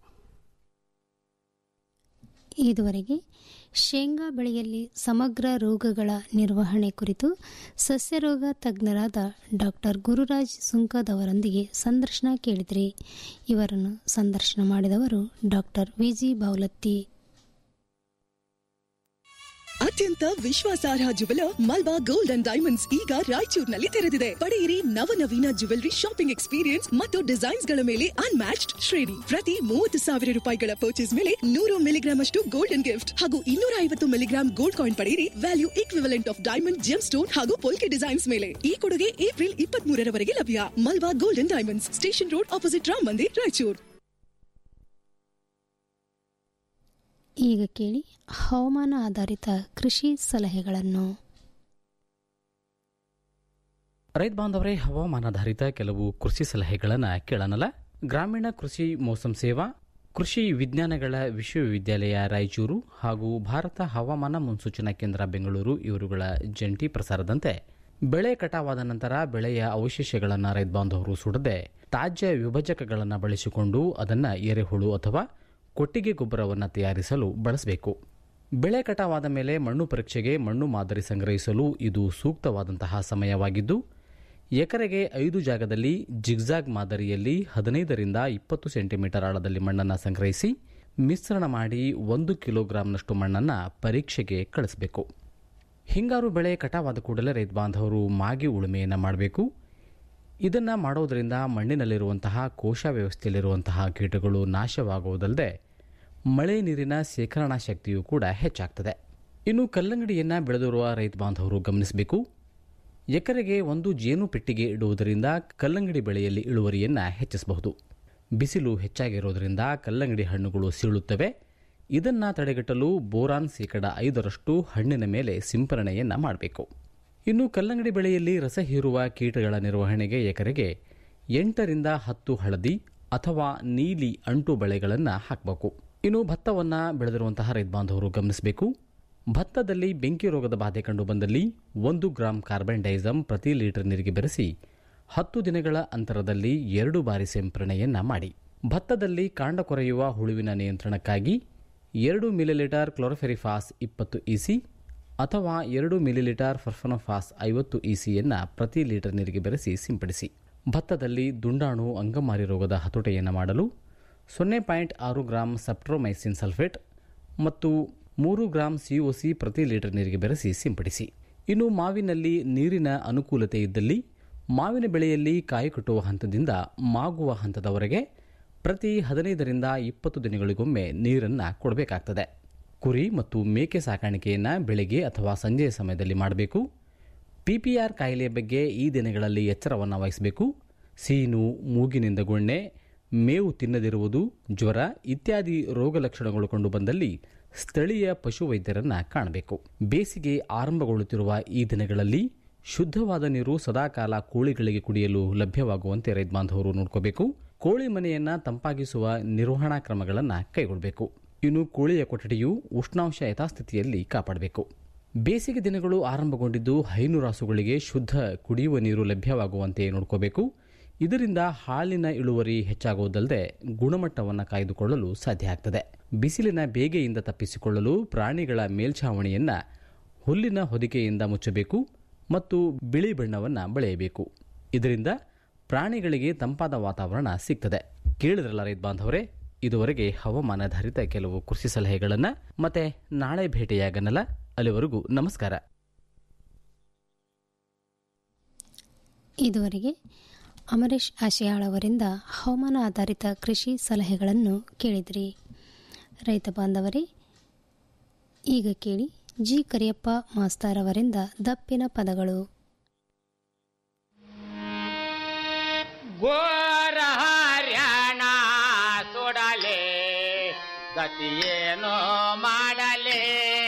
ಇದುವರೆಗೆ ಶೇಂಗಾ ಬೆಳೆಯಲ್ಲಿ ಸಮಗ್ರ ರೋಗಗಳ ನಿರ್ವಹಣೆ ಕುರಿತು ಸಸ್ಯರೋಗ ತಜ್ಞರಾದ ಡಾಕ್ಟರ್ ಗುರುರಾಜ್ ಸುಂಕದವರೊಂದಿಗೆ ಸಂದರ್ಶನ ಕೇಳಿದ್ರಿ ಇವರನ್ನು ಸಂದರ್ಶನ ಮಾಡಿದವರು ಡಾಕ್ಟರ್ ವಿಜಿ ಬಾವಲತ್ತಿ ಅತ್ಯಂತ ವಿಶ್ವಾಸಾರ್ಹ jeweller Malabar gold and diamonds ಈಗ ರಾಯಚೂರಿನಲ್ಲಿ ತೆರೆದಿದೆ ಪಡೆಯಿರಿ ನವನವೀನ ಜುವೆಲರಿ ಶಾಪಿಂಗ್ ಎಕ್ಸ್ಪೀರಿಯನ್ಸ್ ಮತ್ತು ಡಿಸೈನ್ಸ್ ಗಳ ಮೇಲೆ ಅನ್ಮ್ಯಾಚ್ಡ್ ಶ್ರೇಣಿ ಪ್ರತಿ ಮೂವತ್ತು ಸಾವಿರ ರೂಪಾಯಿಗಳ ಪರ್ಚೇಸ್ ಮೇಲೆ ನೂರು ಮಿಲಿಗ್ರಾಮ್ ಅಷ್ಟು ಗೋಲ್ಡನ್ ಗಿಫ್ಟ್ ಹಾಗೂ ಇನ್ನೂರ ಐವತ್ತು ಮಿಲಿಗ್ರಾಮ್ ಗೋಲ್ಡ್ ಕಾಯಿನ್ ಪಡೆಯಿರಿ value equivalent of diamond gemstone ಹಾಗೂ ಪೋಲ್ಕೆ ಡಿಸೈನ್ಸ್ ಮೇಲೆ ಈ ಕೊಡುಗೆ ಏಪ್ರಿಲ್ ಇಪ್ಪತ್ತ್ ಮೂರರವರೆಗೆ ಲಭ್ಯ Malabar golden diamonds station road opposite Ram Mandir Raichur ಈಗ ಕೇಳಿ ಹವಾಮಾನ ಆಧಾರಿತ ಕೃಷಿ ಸಲಹೆಗಳನ್ನು ರೈತ ಬಾಂಧವರೇ ಹವಾಮಾನಾಧಾರಿತ ಕೆಲವು ಕೃಷಿ ಸಲಹೆಗಳನ್ನು ಕೇಳೋಣಲ್ಲ ಗ್ರಾಮೀಣ ಕೃಷಿ ಮೋಸಂ ಸೇವಾ ಕೃಷಿ ವಿಜ್ಞಾನಗಳ ವಿಶ್ವವಿದ್ಯಾಲಯ ರಾಯಚೂರು ಹಾಗೂ ಭಾರತ ಹವಾಮಾನ ಮುನ್ಸೂಚನಾ ಕೇಂದ್ರ ಬೆಂಗಳೂರು ಇವರುಗಳ ಜಂಟಿ ಪ್ರಸಾರದಂತೆ ಬೆಳೆ ಕಟಾವಾದ ನಂತರ ಬೆಳೆಯ ಅವಶೇಷಗಳನ್ನು ರೈತ ಬಾಂಧವರು ಸುಡದೆ ತಾಜ್ಯ ವಿಭಜಕಗಳನ್ನು ಬಳಸಿಕೊಂಡು ಅದನ್ನು ಎರೆಹುಳು ಅಥವಾ ಕೊಟ್ಟಿಗೆ ಗೊಬ್ಬರವನ್ನು ತಯಾರಿಸಲು ಬಳಸಬೇಕು ಬೆಳೆ ಕಟಾವಾದ ಮೇಲೆ ಮಣ್ಣು ಪರೀಕ್ಷೆಗೆ ಮಣ್ಣು ಮಾದರಿ ಸಂಗ್ರಹಿಸಲು ಇದು ಸೂಕ್ತವಾದಂತಹ ಸಮಯವಾಗಿದ್ದು ಎಕರೆಗೆ ಐದು ಜಾಗದಲ್ಲಿ ಜಿಗ್ಜಾಗ್ ಮಾದರಿಯಲ್ಲಿ ಹದಿನೈದರಿಂದ ಇಪ್ಪತ್ತು ಸೆಂಟಿಮೀಟರ್ ಆಳದಲ್ಲಿ ಮಣ್ಣನ್ನು ಸಂಗ್ರಹಿಸಿ ಮಿಶ್ರಣ ಮಾಡಿ ಒಂದು ಕಿಲೋಗ್ರಾಂನಷ್ಟು ಮಣ್ಣನ್ನು ಪರೀಕ್ಷೆಗೆ ಕಳಿಸಬೇಕು ಹಿಂಗಾರು ಬೆಳೆ ಕಟಾವಾದ ಕೂಡಲೇ ರೈತ ಬಾಂಧವರು ಮಾಗಿ ಉಳುಮೆಯನ್ನು ಮಾಡಬೇಕು ಇದನ್ನು ಮಾಡೋದರಿಂದ ಮಣ್ಣಿನಲ್ಲಿರುವಂತಹ ಕೋಶ ವ್ಯವಸ್ಥೆಯಲ್ಲಿರುವಂತಹ ಕೀಟಗಳು ನಾಶವಾಗುವುದಲ್ಲದೆ ಮಳೆ ನೀರಿನ ಶೇಖರಣಾ ಶಕ್ತಿಯೂ ಕೂಡ ಹೆಚ್ಚಾಗ್ತದೆ ಇನ್ನು ಕಲ್ಲಂಗಡಿಯನ್ನು ಬೆಳೆದಿರುವ ರೈತ ಬಾಂಧವರು ಗಮನಿಸಬೇಕು ಎಕರೆಗೆ ಒಂದು ಜೇನು ಪೆಟ್ಟಿಗೆ ಇಡುವುದರಿಂದ ಕಲ್ಲಂಗಡಿ ಬೆಳೆಯಲ್ಲಿ ಇಳುವರಿಯನ್ನು ಹೆಚ್ಚಿಸಬಹುದು ಬಿಸಿಲು ಹೆಚ್ಚಾಗಿರೋದರಿಂದ ಕಲ್ಲಂಗಡಿ ಹಣ್ಣುಗಳು ಸೀಳುತ್ತವೆ ಇದನ್ನು ತಡೆಗಟ್ಟಲು ಬೋರಾನ್ ಶೇಕಡ ಐದರಷ್ಟು ಹಣ್ಣಿನ ಮೇಲೆ ಸಿಂಪರಣೆಯನ್ನು ಮಾಡಬೇಕು ಇನ್ನು ಕಲ್ಲಂಗಡಿ ಬೆಳೆಯಲ್ಲಿ ರಸ ಹೀರುವ ಕೀಟಗಳ ನಿರ್ವಹಣೆಗೆ ಎಕರೆಗೆ ಎಂಟರಿಂದ ಹತ್ತು ಹಳದಿ ಅಥವಾ ನೀಲಿ ಅಂಟು ಬೆಳೆಗಳನ್ನು ಹಾಕಬೇಕು ಇನ್ನು ಭತ್ತವನ್ನು ಬೆಳೆದಿರುವಂತಹ ರೈತ ಬಾಂಧವರು ಗಮನಿಸಬೇಕು ಭತ್ತದಲ್ಲಿ ಬೆಂಕಿ ರೋಗದ ಬಾಧೆ ಕಂಡು ಬಂದಲ್ಲಿ ಒಂದು ಗ್ರಾಂ ಕಾರ್ಬನ್ ಡೈಸಮ್ ಪ್ರತಿ ಲೀಟರ್ ನೀರಿಗೆ ಬೆರೆಸಿ ಹತ್ತು ದಿನಗಳ ಅಂತರದಲ್ಲಿ ಎರಡು ಬಾರಿ ಸಿಂಪರಣೆಯನ್ನ ಮಾಡಿ ಭತ್ತದಲ್ಲಿ ಕಾಂಡ ಕೊರೆಯುವ ಹುಳುವಿನ ನಿಯಂತ್ರಣಕ್ಕಾಗಿ ಎರಡು ಮಿಲಿಲೀಟರ್ ಕ್ಲೋರೋಫೆರಿಫಾಸ್ ಇಪ್ಪತ್ತು ಇಸಿ ಅಥವಾ ಎರಡು ಮಿಲಿಲೀಟರ್ ಫರ್ಫನೋಫಾಸ್ ಐವತ್ತು ಇಸಿಯನ್ನು ಪ್ರತಿ ಲೀಟರ್ ನೀರಿಗೆ ಬೆರೆಸಿ ಸಿಂಪಡಿಸಿ ಭತ್ತದಲ್ಲಿ ದುಂಡಾಣು ಅಂಗಮಾರಿ ರೋಗದ ಹತೋಟಿಯನ್ನು ಮಾಡಲು ಸೊನ್ನೆ ಪಾಯಿಂಟ್ ಆರು ಗ್ರಾಂ ಸಪ್ಟ್ರೋಮೈಸಿನ್ ಸಲ್ಫೇಟ್ ಮತ್ತು ಮೂರು ಗ್ರಾಂ ಸಿಒಸಿ ಪ್ರತಿ ಲೀಟರ್ ನೀರಿಗೆ ಬೆರೆಸಿ ಸಿಂಪಡಿಸಿ ಇನ್ನು ಮಾವಿನಲ್ಲಿ ನೀರಿನ ಅನುಕೂಲತೆ ಇದ್ದಲ್ಲಿ ಮಾವಿನ ಬೆಳೆಯಲ್ಲಿ ಕಾಯಿ ಕಟ್ಟುವ ಹಂತದಿಂದ ಮಾಗುವ ಹಂತದವರೆಗೆ ಪ್ರತಿ ಹದಿನೈದರಿಂದ ಇಪ್ಪತ್ತು ದಿನಗಳಿಗೊಮ್ಮೆ ನೀರನ್ನು ಕೊಡಬೇಕಾಗ್ತದೆ ಕುರಿ ಮತ್ತು ಮೇಕೆ ಸಾಕಾಣಿಕೆಯನ್ನು ಬೆಳಗ್ಗೆ ಅಥವಾ ಸಂಜೆಯ ಸಮಯದಲ್ಲಿ ಮಾಡಬೇಕು ಪಿಪಿಆರ್ ಕಾಯಿಲೆಯ ಬಗ್ಗೆ ಈ ದಿನಗಳಲ್ಲಿ ಎಚ್ಚರವನ್ನು ವಹಿಸಬೇಕು ಸೀನು ಮೂಗಿನಿಂದ ಗುಣ್ಣೆ ಮೇವು ತಿನ್ನದಿರುವುದು ಜ್ವರ ಇತ್ಯಾದಿ ರೋಗ ಲಕ್ಷಣಗಳು ಕಂಡು ಬಂದಲ್ಲಿ ಸ್ಥಳೀಯ ಪಶುವೈದ್ಯರನ್ನು ಕಾಣಬೇಕು ಬೇಸಿಗೆ ಆರಂಭಗೊಳ್ಳುತ್ತಿರುವ ಈ ದಿನಗಳಲ್ಲಿ ಶುದ್ಧವಾದ ನೀರು ಸದಾಕಾಲ ಕೋಳಿಗಳಿಗೆ ಕುಡಿಯಲು ಲಭ್ಯವಾಗುವಂತೆ ರೈತ ಬಾಂಧವರು ನೋಡ್ಕೋಬೇಕು ಕೋಳಿ ಮನೆಯನ್ನ ತಂಪಾಗಿಸುವ ನಿರ್ವಹಣಾ ಕ್ರಮಗಳನ್ನು ಕೈಗೊಳ್ಳಬೇಕು ಇನ್ನು ಕೋಳಿಯ ಕೊಠಡಿಯು ಉಷ್ಣಾಂಶ ಯಥಾಸ್ಥಿತಿಯಲ್ಲಿ ಕಾಪಾಡಬೇಕು ಬೇಸಿಗೆ ದಿನಗಳು ಆರಂಭಗೊಂಡಿದ್ದು ಹೈನುರಾಸುಗಳಿಗೆ ಶುದ್ಧ ಕುಡಿಯುವ ನೀರು ಲಭ್ಯವಾಗುವಂತೆ ನೋಡ್ಕೋಬೇಕು ಇದರಿಂದ ಹಾಲಿನ ಇಳುವರಿ ಹೆಚ್ಚಾಗುವುದಲ್ಲದೆ ಗುಣಮಟ್ಟವನ್ನು ಕಾಯ್ದುಕೊಳ್ಳಲು ಸಾಧ್ಯ ಆಗ್ತದೆ ಬಿಸಿಲಿನ ಬೇಗೆಯಿಂದ ತಪ್ಪಿಸಿಕೊಳ್ಳಲು ಪ್ರಾಣಿಗಳ ಮೇಲ್ಛಾವಣಿಯನ್ನ ಹುಲ್ಲಿನ ಹೊದಿಕೆಯಿಂದ ಮುಚ್ಚಬೇಕು ಮತ್ತು ಬಿಳಿ ಬಣ್ಣವನ್ನು ಬಳೆಯಬೇಕು ಇದರಿಂದ ಪ್ರಾಣಿಗಳಿಗೆ ತಂಪಾದ ವಾತಾವರಣ ಸಿಗ್ತದೆ ಕೇಳಿದ್ರಲ್ಲ ರೈತ ಬಾಂಧವರೇ ಇದುವರೆಗೆ ಹವಾಮಾನಾಧಾರಿತ ಕೆಲವು ಕೃಷಿ ಸಲಹೆಗಳನ್ನು ಮತ್ತೆ ನಾಳೆ ಭೇಟಿಯಾಗನಲ್ಲ ಅಲ್ಲಿವರೆಗೂ ನಮಸ್ಕಾರ ಇದುವರೆಗೆ ಅಮರೇಶ್ ಆಶಿಯಾಳ್ ಅವರಿಂದ ಹವಾಮಾನ ಆಧಾರಿತ ಕೃಷಿ ಸಲಹೆಗಳನ್ನು ಕೇಳಿದ್ರಿ ರೈತ ಬಾಂಧವರೇ ಈಗ ಕೇಳಿ ಜಿ ಕರಿಯಪ್ಪ ಮಾಸ್ತಾರ್ ಅವರಿಂದ ದಪ್ಪಿನ ಪದಗಳು ಗೋರ ಹರ್ಯಾಣ ಸುಡಲೆ ಗತಿಯೇನೋ ಮಾಡಲೆ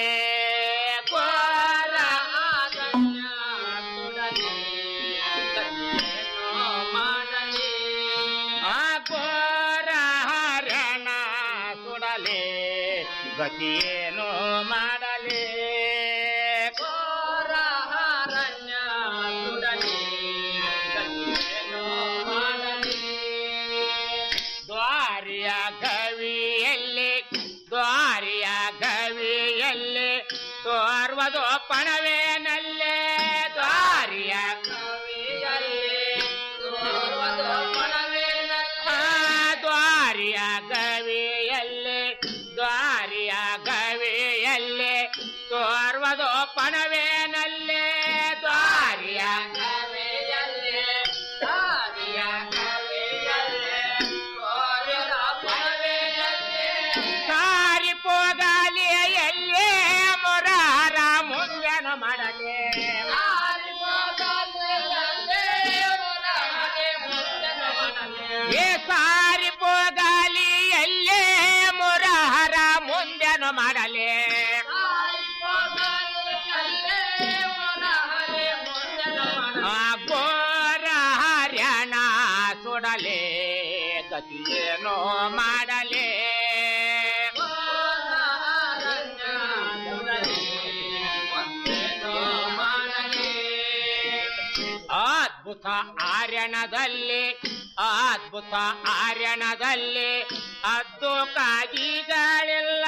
ಗೋರ ಹರ್ಯಾಣ ಸುಡಲೆ ಗತಿಯೇನೋ ಮಾಡಲೆ ಆ ಗೋರ ಹರ್ಯಾಣ ಸುಡಲೆ ಗತಿಯೇನೋ ಮಾಡಲೆ ಗೋರ ಹರಣ್ಯ ಸುಡಲೆ ಗತಿಯೇನೋ ಮಾಡಲೆ ದ್ವಾರಿಯ ಗವಿಯಲ್ಲಿ ದ್ವಾರಿಯ ಗವಿಯಲ್ಲಿ ತೋರ್ವದು ಪಣವೇನಲ್ಲೇ ದ್ವಾರಿಯ ಗವಿಯಲ್ಲಿ ತೋರ್ವದು ಪಣವೇನಲ್ಲ ದ್ವಾರಿಯ ಗವಿಯಲ್ಲಿ ದ್ವಾರಿಯ ಗವಿಯಲ್ಲಿ ತೋರ್ವದು ಪಣವೇನಲ್ಲೇ ದ್ವಾರಿಯ ಗವಿಯಲ್ಲಿ ದ್ವಾರಿಯ ಗವಿಯಲ್ಲಿ ತೋರ್ವದು ಪಣವೇನಲ್ಲೇ ಸಾರಿ ಪೋಗಾಲಿಯಲ್ಲೇ ಮೊರಾರ ಮುಂಜನ ಮಾಡಲೆ ಏ ಸಾರಿ ಪೋಗಾಲಿಯಲ್ಲೇ ಮೊರಾರ ಮುಂದೆನು ಮಾಡಲೆ ಆ ಗೋರ ಹರ್ಯಾಣ ಸುಡಲೆ ಗತಿಯೇನೋ ಮಾಡಲೆ ಅದ್ಭುತ ಆರ್ಯಣದಲ್ಲಿ ಅದ್ಭುತ ಆರ್ಯಣದಲ್ಲಿ ಅದ್ದು ಕಾಗಿಗಳಿಲ್ಲ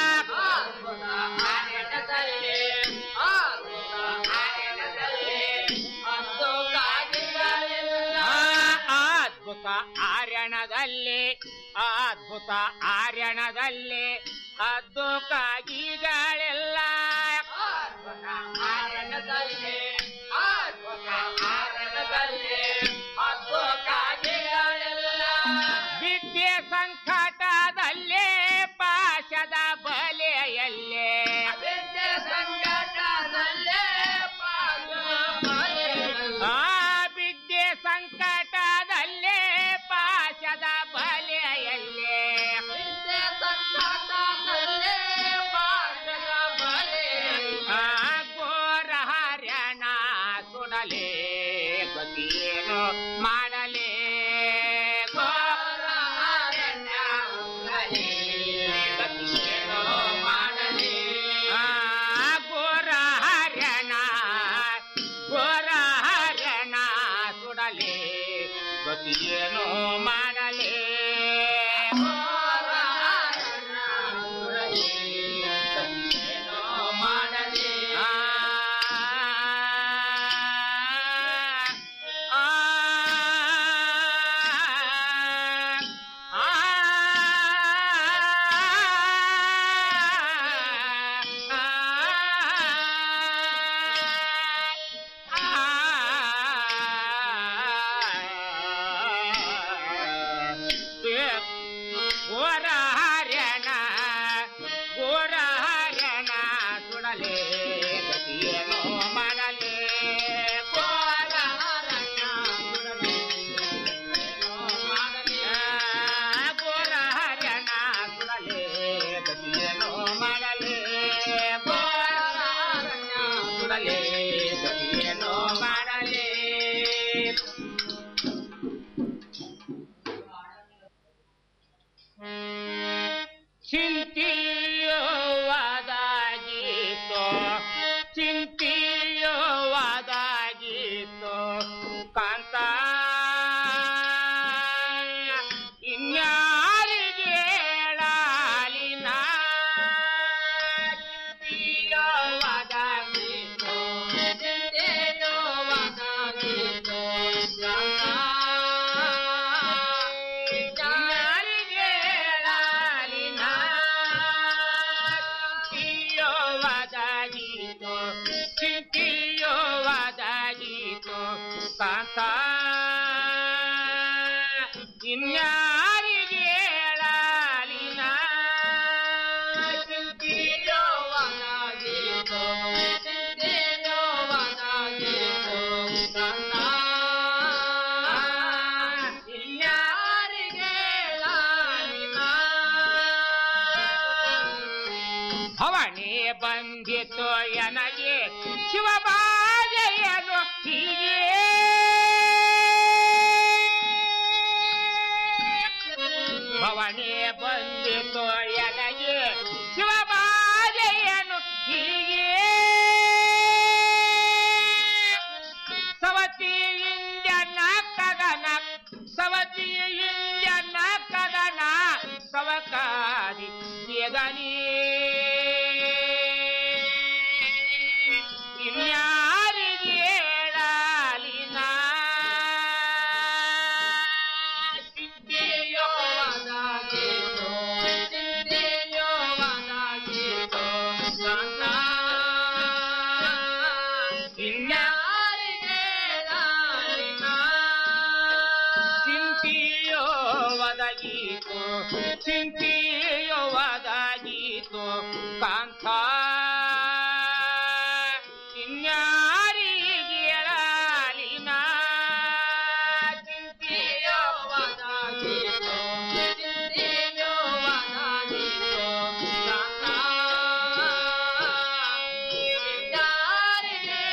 ಆ ಅದ್ಭುತ ಆರ್ಯಣದಲ್ಲಿ ಅದ್ಭುತ ಆರ್ಯಣದಲ್ಲಿ ಅದ್ದು ಕಾಗಿಗಳಿಲ್ಲ ಆರ್ಯಣದಲ್ಲಿ ಅದ್ಭುತ ಆರ್ಯಣದಲ್ಲಿ ಅದ್ದು ಕಾಗಿಗಳಿಲ್ಲ ವಿದ್ಯೆ ಸಂಕಟದಲ್ಲೇ ಪಾಶದ ಬಲೆಯಲ್ಲೇ ವಿದ್ಯೆ ಸಂಕಟದಲ್ಲೇ ಆ ವಿದ್ಯೆ ಸಂಕಟದಲ್ಲೇ ಪಾಶದ ಬಲೆಯಲ್ಲೇ ವಿದ್ಯೆ ಸಂಕಟದಲ್ಲೇ ಪಾಶದ ಬಲೆಯಲ್ಲೇ ಆ ಘೋರ ಹರ್ಯಾಣ ಸುಡಲೆ ಗತಿಯೇನು ಮಾಡಲೆ ಘೋರ ಹರ್ಯಾಣ ಸುಡಲೆ ಗತಿಯೇನು ಮಾಡಲೆ ಆ ಘೋರ ಹರ್ಯಾಣ ಘೋರ ಹರ್ಯಾಣ ಸುಡಲೆ ಗತಿಯೇನು ಮಾಡಲೆ ಘೋರ ಹರ್ಯಾಣ ಸುಡಲೆ ಗತಿಯೇನು ಮಾಡಲೆ ಆ ಆ ಆ ಮಾಡಲಿ ಗತಿಯೇನೋ ಮಾಡಲಿ ಚಿಂತೆಯುವಾದಾಗಿತ್ತು ಚಿಂತೆಯುವಾದಾಗಿತ್ತು ಕಾಂತ ಇನ್ಯಾರಿಗೆ ಹೇಳಲಿನ ಚಿಂತೆಯುವಾದಾಗಿತ್ತು ಚಿಂತೆಯುವಾದಾಗಿತ್ತು ಇನ್ಯಾರಿಗೆ ಹೇಳಲಿನ ಚಿಂತೆಯುವಾದಾಗಿತ್ತು ಚಿಂತೆಯುವಾದಾಗಿತ್ತು ಕಾಂತ ಇನ್ಯಾರಿಗೆ ಹೇಳಲಿನ ಚಿಂತೆಯುವಾದಾಗಿತ್ತು ಚಿಂತೆಯುವಾದಾಗಿತ್ತು ಕಾಂತ ಇನ್ಯಾರಿಗೆ ಹೇಳಲಿನ ಭವನಿ ಬಂದಿತು ಎನಗೆ ಶಿವಬಾಜೆಯನು ಹೀಗೆ ಭವನಿ ಬಂದಿತು ಎನಗೆ ಶಿವಬಾಜೆಯನು ಹೀಗೆ ಸವತಿ ಇಂಜನ ಕದನ ಸವತಿ ಇಂಜನ ಕದನ ಸವಕಾರಿ ಬೇಗನೇ ಇನ್ಯಾರಿಗೆ ಹೇಳಲಿನ ಚಿಂತೆಯೋವಾದಾಗಿತ್ತು ಚಿಂತೆಯೋವಾದಾಗಿತ್ತು ನನ್ನ ಇನ್ಯಾರಿಗೆ ಹೇಳಲಿನ ಚಿಂತೆಯೋ ಒದಗಿತು ಚಿಂತೆಯೋ ಒದಗಿತು ಕಾಂತ ಇನ್ಯಾರಿಗೆ ಹೇಳಲಿನ ಚಿಂತೆಯೋ ಒದಗಿತು ಚಿಂತೆಯೋ ಒದಗಿತು ಕಾಂತ ಇನ್ಯಾರಿಗೆ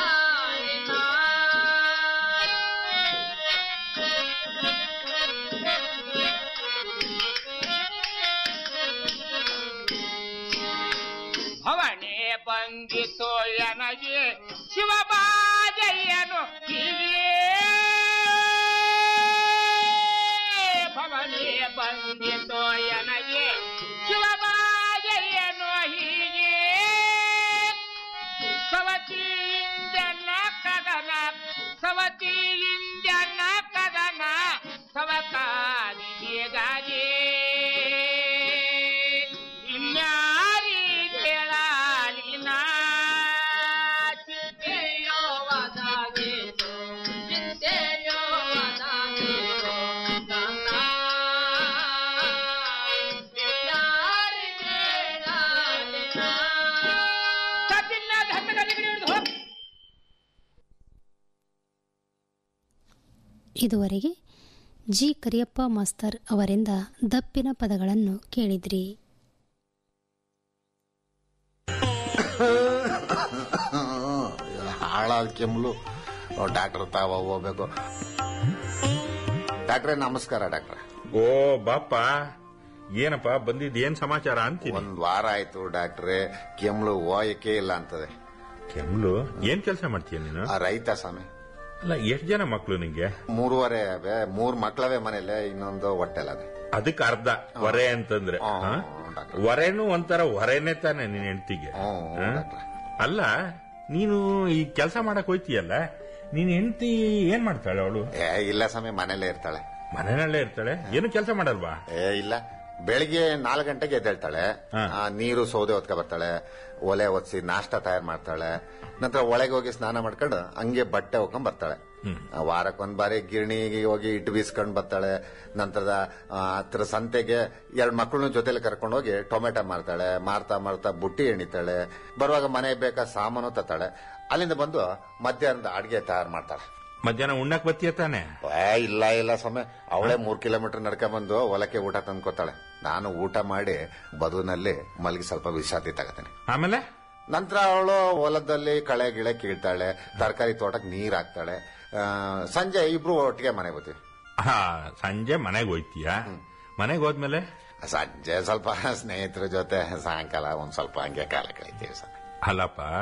ಭವನೆ ಬಂದಿತು ಎನಗೆ ಶಿವಬಾಜಯ್ಯನು ಹೀಗೆ ಭವನೆ ಬಂದಿತು ಎನಗೆ ಶಿವಬಾಜಯ್ಯನು ಹೀಗೆ ಸವತಿಯಿಂದನ ಕದನ ಸವತಿಯಿಂದನ ಕದನ ಸವಕಾರಿ ಬೇಗಾಗೆ ಇನ್ಯಾರಿಗೆ ಹೇಳಲಿನ ಚಿಂತೆಯೋ ಒದಗಿತು ಚಿಂತೆಯೋ ಒದಗಿತು ನನ್ನ ಇನ್ಯಾರಿಗೆ ಹೇಳಲಿನ ಸತ್ತಿನ ಧತ್ತದಲ್ಲಿ ಹಿಡಿದು ಹೋಗಿ ಇದುವರೆಗೆ ಜಿ ಕರಿಯಪ್ಪ ಮಾಸ್ತರ್ ಅವರಿಂದ ದಪ್ಪಿನ ಪದಗಳನ್ನು ಕೇಳಿದ್ರಿ ಹಾಳಾದ ಕೆಮ್ಮಲು ಡಾಕ್ಟರ್ ತಾವ ಹೋಗ್ಬೇಕು ಡಾಕ್ಟ್ರೇ ನಮಸ್ಕಾರ ಡಾಕ್ಟ್ರೆ ಓ ಬಾಪ ಏನಪ್ಪ ಬಂದಿದ್ ಏನ್ ಸಮಾಚಾರ ಅಂತೀನಿ ಒಂದ್ ವಾರ ಆಯ್ತು ಡಾಕ್ಟ್ರೆ ಕೆಮ್ಳು ಹೋಯಕ್ಕೆ ಇಲ್ಲ ಅಂತದೆ ಕೆಮ್ಲು ಏನ್ ಕೆಲಸ ಮಾಡ್ತೀಯ ನೀನು ಆ ರೈತ ಸ್ವಾಮಿ ಅಲ್ಲ ಎಷ್ಟ್ ಜನ ಮಕ್ಳು ನಿಂಗೆ ಮೂರುವರೆ ಅವೆ ಮೂರ್ ಮಕ್ಳವೆ ಮನೇಲೆ ಇನ್ನೊಂದು ಹೊಟ್ಟೆಲದೆ ಅದಕ್ಕೆ ಅರ್ಧ ಹೊರೆ ಅಂತಂದ್ರೆ ಹ್ಮ್, ಹಾ? ಡಾಕ್ಟ್ರೆ. ಹೊರೆನೂ ಒಂಥರ ಹೊರೆನೇ ತಾನೆ ನಿನ್ ಹೆಂಡತಿಗೆ ಹ್ಮ್, ಡಾಕ್ಟ್ರೆ. ಅಲ್ಲ ನೀನು ಈ ಕೆಲಸ ಮಾಡಕ್ ಹೋಯ್ತೀಯಲ್ಲ ನೀನ್ ಹೆಂಡತಿ ಏನ್ ಮಾಡ್ತಾಳೆ ಅವಳು ಏ ಇಲ್ಲ ಸ್ವಾಮಿ ಮನೇಲೆ ಇರ್ತಾಳೆ ಮನೆಯಲ್ಲೇ ಇರ್ತಾಳೆ ಏನು ಕೆಲಸ ಮಾಡಲ್ವಾ ಏ ಇಲ್ಲ ಬೆಳಿಗ್ಗೆ ನಾಲ್ಕು ಗಂಟೆಗೆ ಎದ್ದೇಳ್ತಾಳೆ ಹಾ. ಆ, ನೀರು ಸೌದೆ ಹೊತ್ಕೊ ಬರ್ತಾಳೆ ಒಲೆ ಒತ್ಸಿ ನಾಷ್ಟ ತಯಾರು ಮಾಡ್ತಾಳೆ ನಂತರ ಒಳಗೆ ಹೋಗಿ ಸ್ನಾನ ಮಾಡ್ಕೊಂಡು ಹಂಗೆ ಬಟ್ಟೆ ಹೋಗ್ಕೊಂಡ್ ಬರ್ತಾಳೆ ಆ, ವಾರಕ್ಕೊಂದ್ ಬಾರಿ ಗಿರಣಿಗೆ ಹೋಗಿ ಇಟ್ಟು ಬೀಸ್ಕೊಂಡ್ ಬರ್ತಾಳೆ ನಂತರದ ಆ, ಹತ್ರ ಸಂತೆಗೆ ಎರಡ್ ಮಕ್ಕಳನ್ನ ಜೊತೆಲಿ ಕರ್ಕೊಂಡು ಹೋಗಿ ಟೊಮೆಟೊ ಮಾರ್ತಾಳೆ ಮಾರ್ತಾ ಮಾರ್ತಾ ಬುಟ್ಟಿ ಎಣಿತಾಳೆ ಬರುವಾಗ ಮನೆಗೆ ಬೇಕಾದ ಸಾಮಾನು ತತ್ತಾಳೆ ಅಲ್ಲಿಂದ ಬಂದು ಮಧ್ಯಾಹ್ನದ ಅಡ್ಗೆ ತಯಾರು ಮಾಡ್ತಾಳೆ ಮಧ್ಯಾಹ್ನ ಉಣ್ಣಕ್ ಬತ್ತೀಯ ತಾನೆ ಏ, ಇಲ್ಲ ಇಲ್ಲ ಸ್ವಾಮಿ ಅವಳೇ ಮೂರ್ ಕಿಲೋಮೀಟರ್ ನಡ್ಕ ಬಂದು ಹೊಲಕ್ಕೆ ಊಟ ತಂದ್ಕೊತಾಳೆ ನಾನು ಊಟ ಮಾಡಿ ಬದುನಲ್ಲಿ ಮಲಗಿ ಸ್ವಲ್ಪ ವಿಶ್ರಾಂತಿ ತಗತೇನೆ ಆಮೇಲೆ ನಂತರ ಅವಳು ಹೊಲದಲ್ಲಿ ಕಳೆ ಗಿಳೆ ಕೀಳ್ತಾಳೆ ತರಕಾರಿ ತೋಟಕ್ಕೆ ನೀರ್ ಹಾಕ್ತಾಳೆ ಆ, ಸಂಜೆ ಇಬ್ರು ಒಟ್ಟಿಗೆ ಮನೆಗೆ ಬರ್ತೀವಿ ಹಾ ಸಂಜೆ ಮನೆಗೆ ಹೋಯ್ತೀಯ ಮನೆಗೆ ಹೋದ್ಮೇಲೆ ಸಂಜೆ ಸ್ವಲ್ಪ ಸ್ನೇಹಿತರ ಜೊತೆ ಸಾಯಂಕಾಲ ಒಂದ್ ಸ್ವಲ್ಪ ಹಂಗೆ ಕಾಲ ಕಳಿತೀವಿ ಸರ್ ಅಲ್ಲಪ್ಪ